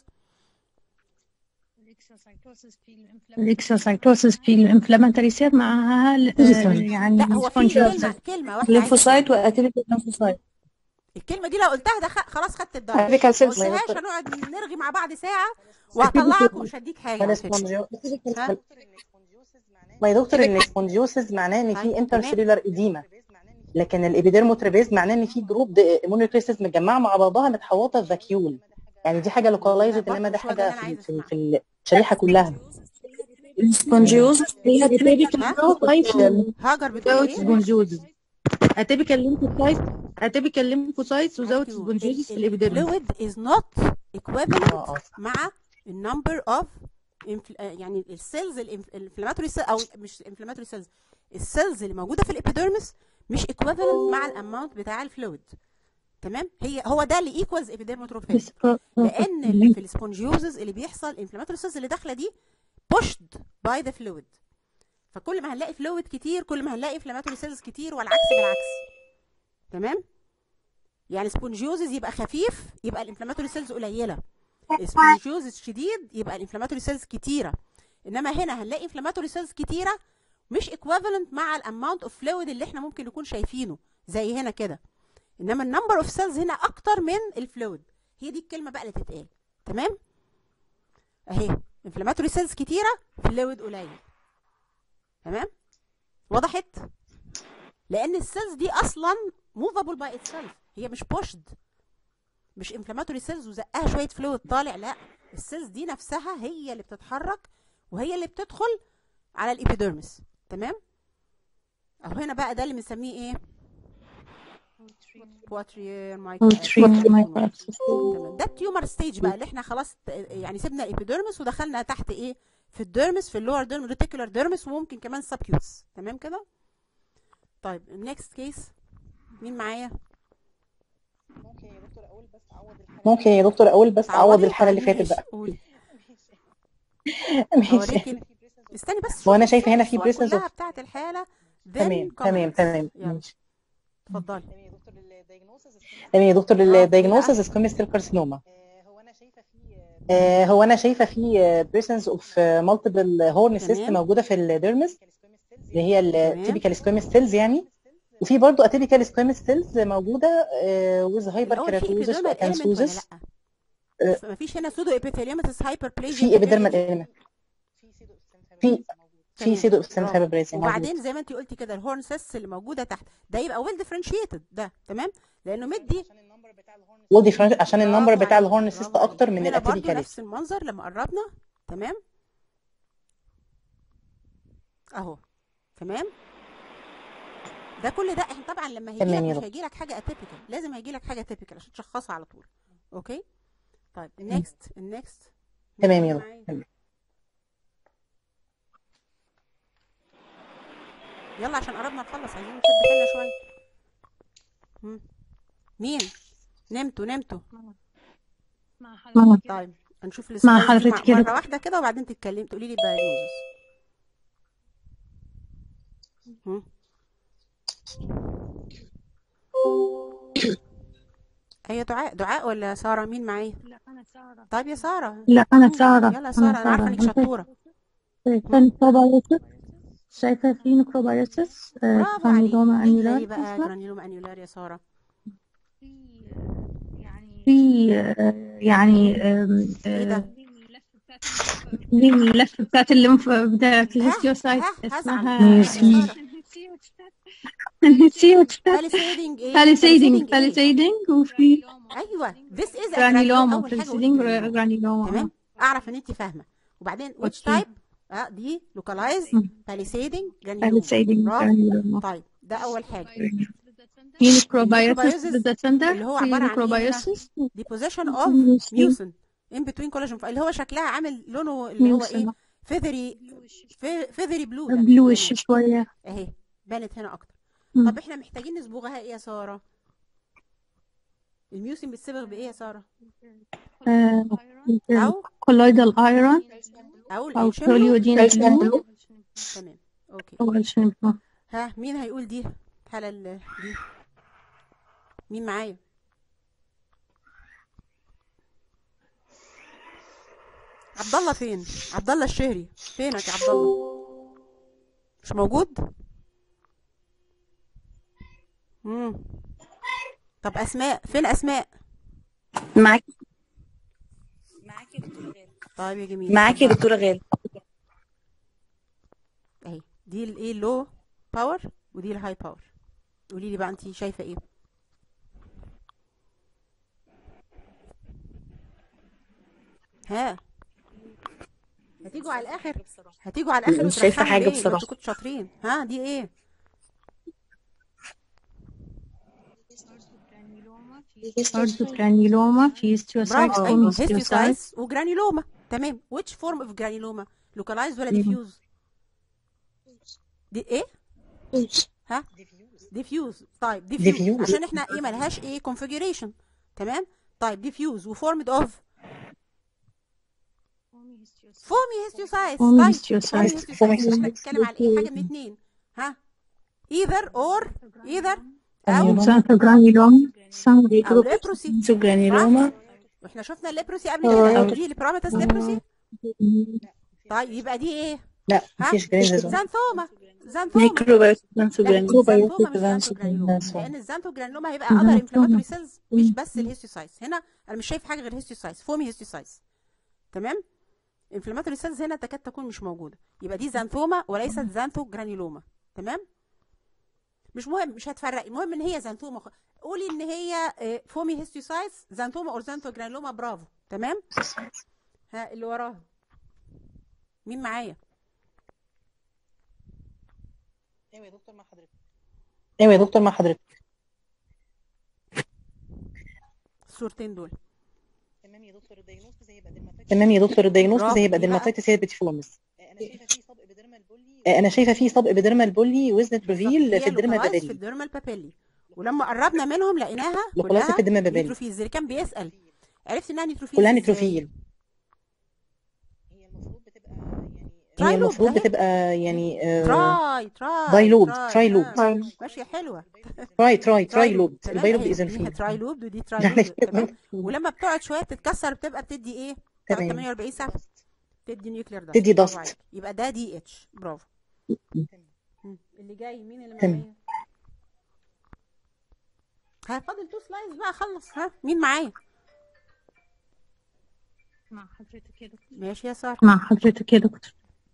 الاكسوسايتوسيس في الانفلاماتوري سيل معها ال- آه، يعني لا هو في السبونجيوز كلمه كلمه واحده عايزه ليمفوسايت واتيبيكال ليمفوسايت الكلمه دي لو قلتها ده خ- خلاص خدت الدرجه اتيبيكال ما سيلز قلتهاش هنقعد نرغي مع بعض ساعه وهطلعك ومش هديك حاجه على فكره الاسبونجيو ها ما يا دكتور ان تيبيكال السبونجيوسيس معناه ان في طيب انتر تمام سيلولار اديما لكن الابيديرموتريبيز معناه ان في جروب امونوكليسيس متجمعه مع بعضها متحوطه في فاكيول يعني دي حاجه لا لوكالايزد برضه انما ده مش هو ده حاجه اللي انا في عايزه في, اسمعه في الشريحه كلها السبونجيوزس هي اتيبيكال ها ليمفوسايت هاجر بتقول without ايه سبونجيوزس اتيبيكال ليمفوسايت اتيبيكال ليمفوسايتس without ايوه سبونجيوزس في الابيديرمس الفلويد از نوت اه equivalent اه مع النمبر اوف يعني السيلز الانفلاماتوري سيل او مش الانفلاماتوري سيلز السيلز اللي موجوده في الابيديرمس مش equivalent مع الاماونت بتاع الفلويد تمام هي هو ده اللي ايكوالز ابيديرموتروفيزم لان ال- في السبونجيوزز اللي بيحصل الانفلاماتوري سيلز اللي داخله دي pushed by the fluid فكل ما هنلاقي فلويد كتير كل ما هنلاقي انفلاماتوري سيلز كتير والعكس بالعكس تمام يعني سبونجيوزز يبقى خفيف يبقى الانفلاماتوري سيلز قليله السبونجيوزز شديد يبقى الانفلاماتوري سيلز كتيره انما هنا هنلاقي انفلاماتوري سيلز كتيره مش equivalent مع الاماونت اوف فلويد اللي احنا ممكن نكون شايفينه زي هنا كده انما النمبر اوف سيلز هنا اكتر من الفلويد هي دي الكلمه بقى اللي تتقال تمام اهي انفلاماتوري سيلز كتيره فلويد قليل تمام وضحت لان السيلز دي اصلا موفابل باي اتسيلف هي مش بوشد مش انفلاماتوري سيلز وزقها شويه فلويد طالع لا السيلز دي نفسها هي اللي بتتحرك وهي اللي بتدخل على الابيديرمس تمام اهو هنا بقى ده اللي بنسميه ايه بواتريال مايكرو تمام ده التيومر ستيج بقى اللي احنا خلاص ت- يعني سيبنا الابيديرمس ودخلنا تحت ايه في الديرمس في اللور ديرمس ريتيكولار ديرمس وممكن كمان سبكيوتس تمام كده طيب النكست كيس مين معايا ممكن يا دكتور اقول بس اعوض تعوضي الحاله اللي طيب فاتت ماشي بقى قولي ماشي اوريكي استني بس وانا شوفي شايفه هنا في الصور بريسنس كلها اوف بتاعت الحالة تمام then تمام comments تمام يلا ماشي اتفضلي تمام يا دكتور اه ايه بقى الدايجنوسيس سكوميس سيل كارسينوما آه، هو انا شايفه في بريسنس اوف مالتيبل هورن سيست تمام. موجوده في الديرمس اللي هي تمام. التيبيكال سكويمس سيلز يعني وفي برضو اتيبيكال سكويمس سيلز موجوده ويز هايبر الاول في كيراتوزس ابيديرمال element ولا وكانسوزس لا مفيش هنا سودو ابيثيليوماتس هايبربليجيا في ابيديرمال ايلمنت في في تمام. سيدو سيلز برافو. هايبربريزنج وبعدين زي ما انت قلتي كده الهورن سيس اللي موجوده تحت ده يبقى ويل ديفرنشيتد ده تمام لانه مدي ودي فرنش عشان النمبر برافو بتاع عليك، الهورن برافو سيست اكتر من هنا برضو الاتيبيكال نفس المنظر لما قربنا تمام اهو تمام ده كل ده احنا طبعا لما هيجي لك تمام يا مش دكتور. هيجي لك حاجه اتيبيكال لازم هيجي لك حاجه اتيبيكال عشان تشخصها على طول اوكي طيب النكست النكست تمام يا دكتور تمام. يلا عشان قربنا نخلص عايزين نشد حيلنا شويه مم. مين نمتوا نمتوا ماما طيب هنشوف مع السلايدز دي حضرتك يا مره دكتور. واحده كده وبعدين تتكلم تقولي لي الدايجنوزس هي دعاء دعاء ولا ساره مين معايا لا انا ساره طيب يا ساره لا أنا سارة يلا يا أنا ساره انا عارفه سارة انك شطوره شايفة نكروبايوسس شايفة في نكروبايوسس برافو عليك جرانيلوما ايه اللي أنيولار بقى جرانيلوما انيولار يا ساره في آه، يعني آم، ايه آه، ده دي اللفة بتاعت الليمف بتاعت الهيستيوسايت ها هزعل اسمها هزعل يا ساره نسيت باليسيدنج ايه باليسيدنج باليسيدنج ايه باليسيدنج وفي ايوه this is a جرانيلوما اول حاجه قلت باليسيدنج جرانيلوما جرانيلوما تمام اعرف ان انت فاهمه وبعدين which اوكي type اه دي localized palisading granuloma باليسيدنج برافو جرانيلوما طيب ده اول حاجه في نكروبايوسس النيكروبايوزس ديزاتندر اللي هو في عباره عن ايه هنا نكروبايوسس deposition of mucin in between collagen اللي هو شكلها عامل لونه اللي هو ايه ميوسن feathery feathery blue ده بلوش تمام شوية اهي بانت هنا اكتر مم. طب احنا محتاجين نصبغها ايه يا ساره الميوسين بيتصبغ بايه يا ساره آه، او كولويدال ايرون او او الانشيملو كوليودين بلو تمام اوكي او الشين بلو ها مين هيقول دي الحاله ال- دي مين معايا عبد الله فين عبد الله الشهري فينك يا عبد الله مش موجود امم طب اسماء فين اسماء معاك معاكي دكتوره غالي طيب يا جميل معاكي يا اتفضلي دكتوره غالي اهي دي الايه اللو باور ودي الهاي باور قولي لي بقى انت شايفه ايه ها هتيجوا على الاخر هتيجوا على الاخر مش شايفة وترخموا حاجة ليه ما بصراحة. انتوا كنتوا شاطرين ها دي ايه برضه جرانيلوما في هيستيوسايت برافو او ايوه هيستيوسايت هيستيوسايس وجرانيلوما تمام which form of granuloma localized ولا diffuse دي ايه ها diffuse طيب diffuse Diffuse. عشان احنا ايه ملهاش ايه configuration تمام طيب diffuse وformed of فومي هيستيوسايس فومي طيب هيستيوسايس. فومي فومي هيستيوسايس احنا بنتكلم عن ايه حاجه من اتنين ها either or either او سانتا جرانيلوما سانتا او ليبروسي صح جرانيلوما واحنا شفنا الليبروسي قبل كده دي البرامتس ليبروسي طيب يبقى دي ايه لا ها مفيش جرينزازون زانثوما زانثوما ميكروبايوس لا جرانيلوما الزانثوما مش زانثوجرانيلوما لان الزانثوجرانيلوما هيبقى اذر انفلاماتوري سيلز مش بس الهيستيوسايس هنا انا مش شايف حاجه غير هيستيوسايس فومي هيستيوسايس تمام انفلاماتوري سيلز هنا تكاد تكون مش موجوده يبقى دي زانثوما وليست زانثوجرانيلوما تمام مش مهم مش هتفرقي المهم ان هي زانثوما خ- قولي ان هي آه، فومي هيستيوسايس زانثوما اور زانثوجرانيلوما برافو تمام ها اللي وراها مين معايا ايوه يا دكتور مع حضرتك ايوه يا دكتور مع حضرتك الصورتين دول تمام يا دكتور الدايجنوستس هيبقى تمام يا دكتور الدايجنوستس برافو هيبقى دي بقى ديرماتيتس هي بتيفورمس انا شايفه فيه صب ابيديرمال بولي وزنت بريفيل هي في الديرما لوكالايز في بابيلي الديرمال بابيلي ولما قربنا منهم لقيناها لوكالايز كلها في الديرما بابيلي نيتروفيلز اللي كان بيسأل عرفت انها نيتروفيلز كلها ازاي نيتروفيل هي تراي لوب المفروض ده بتبقى يعني آه، تراي تراي باي لوب تراي تراي لوب ها. ماشية حلوة تراي تراي تراي تراي لوب لوب تمام الباي لوب اهي اذا دي فيه تراي لوب ودي تراي يعني لوب تمام ولما بتقعد شوية تتكسر بتبقى بتدي ايه تقعد تمام 48 ساعه تدي نيوكلير داست تدي برافو dust. عليك يبقى ده دي اتش برافو مم. اللي جاي مين اللي تمام. معايا ها فاضل تو سلايدز بقى خلص ها مين معايا مع حضرتك يا دكتور ماشي يا ساره مع حضرتك يا دكتور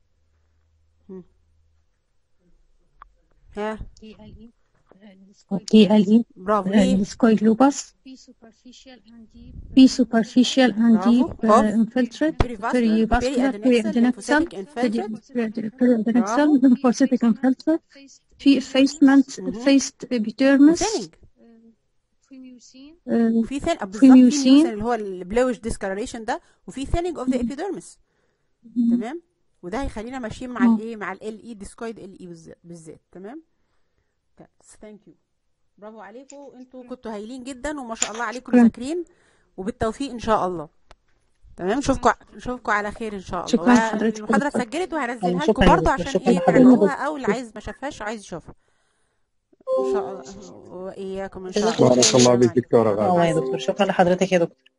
ها دي ال اي دي ال اي برافو ايه السكويد لوباس في superficial and deep في superficial and deep برافو uh, اوف infiltrate perivascular perivascular periadnectal periadnexal lymphocytic infiltrate periadnexal برافو lymphocytic infiltrate في effacement مهم. effaced epidermis وثيننج fumusine uh, وفي ثين بالظبط في ميوسين فيميوسين اللي هو البلوش ديسكلريشن ده وفي ثيننج اوف ذا ايبيديرمس تمام وده هيخلينا ماشيين مع اه الايه مع ال اي ديسكويد ال اي بالذات بالذات تمام ثانك يو برافو عليكم انتوا كنتوا هايلين جدا وما شاء الله عليكم شكرا مذاكرين وبالتوفيق ان شاء الله تمام نشوفكم نشوفكم على خير ان شاء الله شكرا لحضرتك يا والمحاضره دكتور اتسجلت أيوة وهنزلها لكم شكرا يا برضو دكتور عشان شكرا ايه لحضرتك تراجعوها او اللي عايز ما شافهاش وعايز يشوفها ان شاء الله واياكم ان شاء جزاك الله الله بارك خير الله السلام بك عليكم دكتورة اه غادة يا دكتور شكرا لحضرتك يا دكتور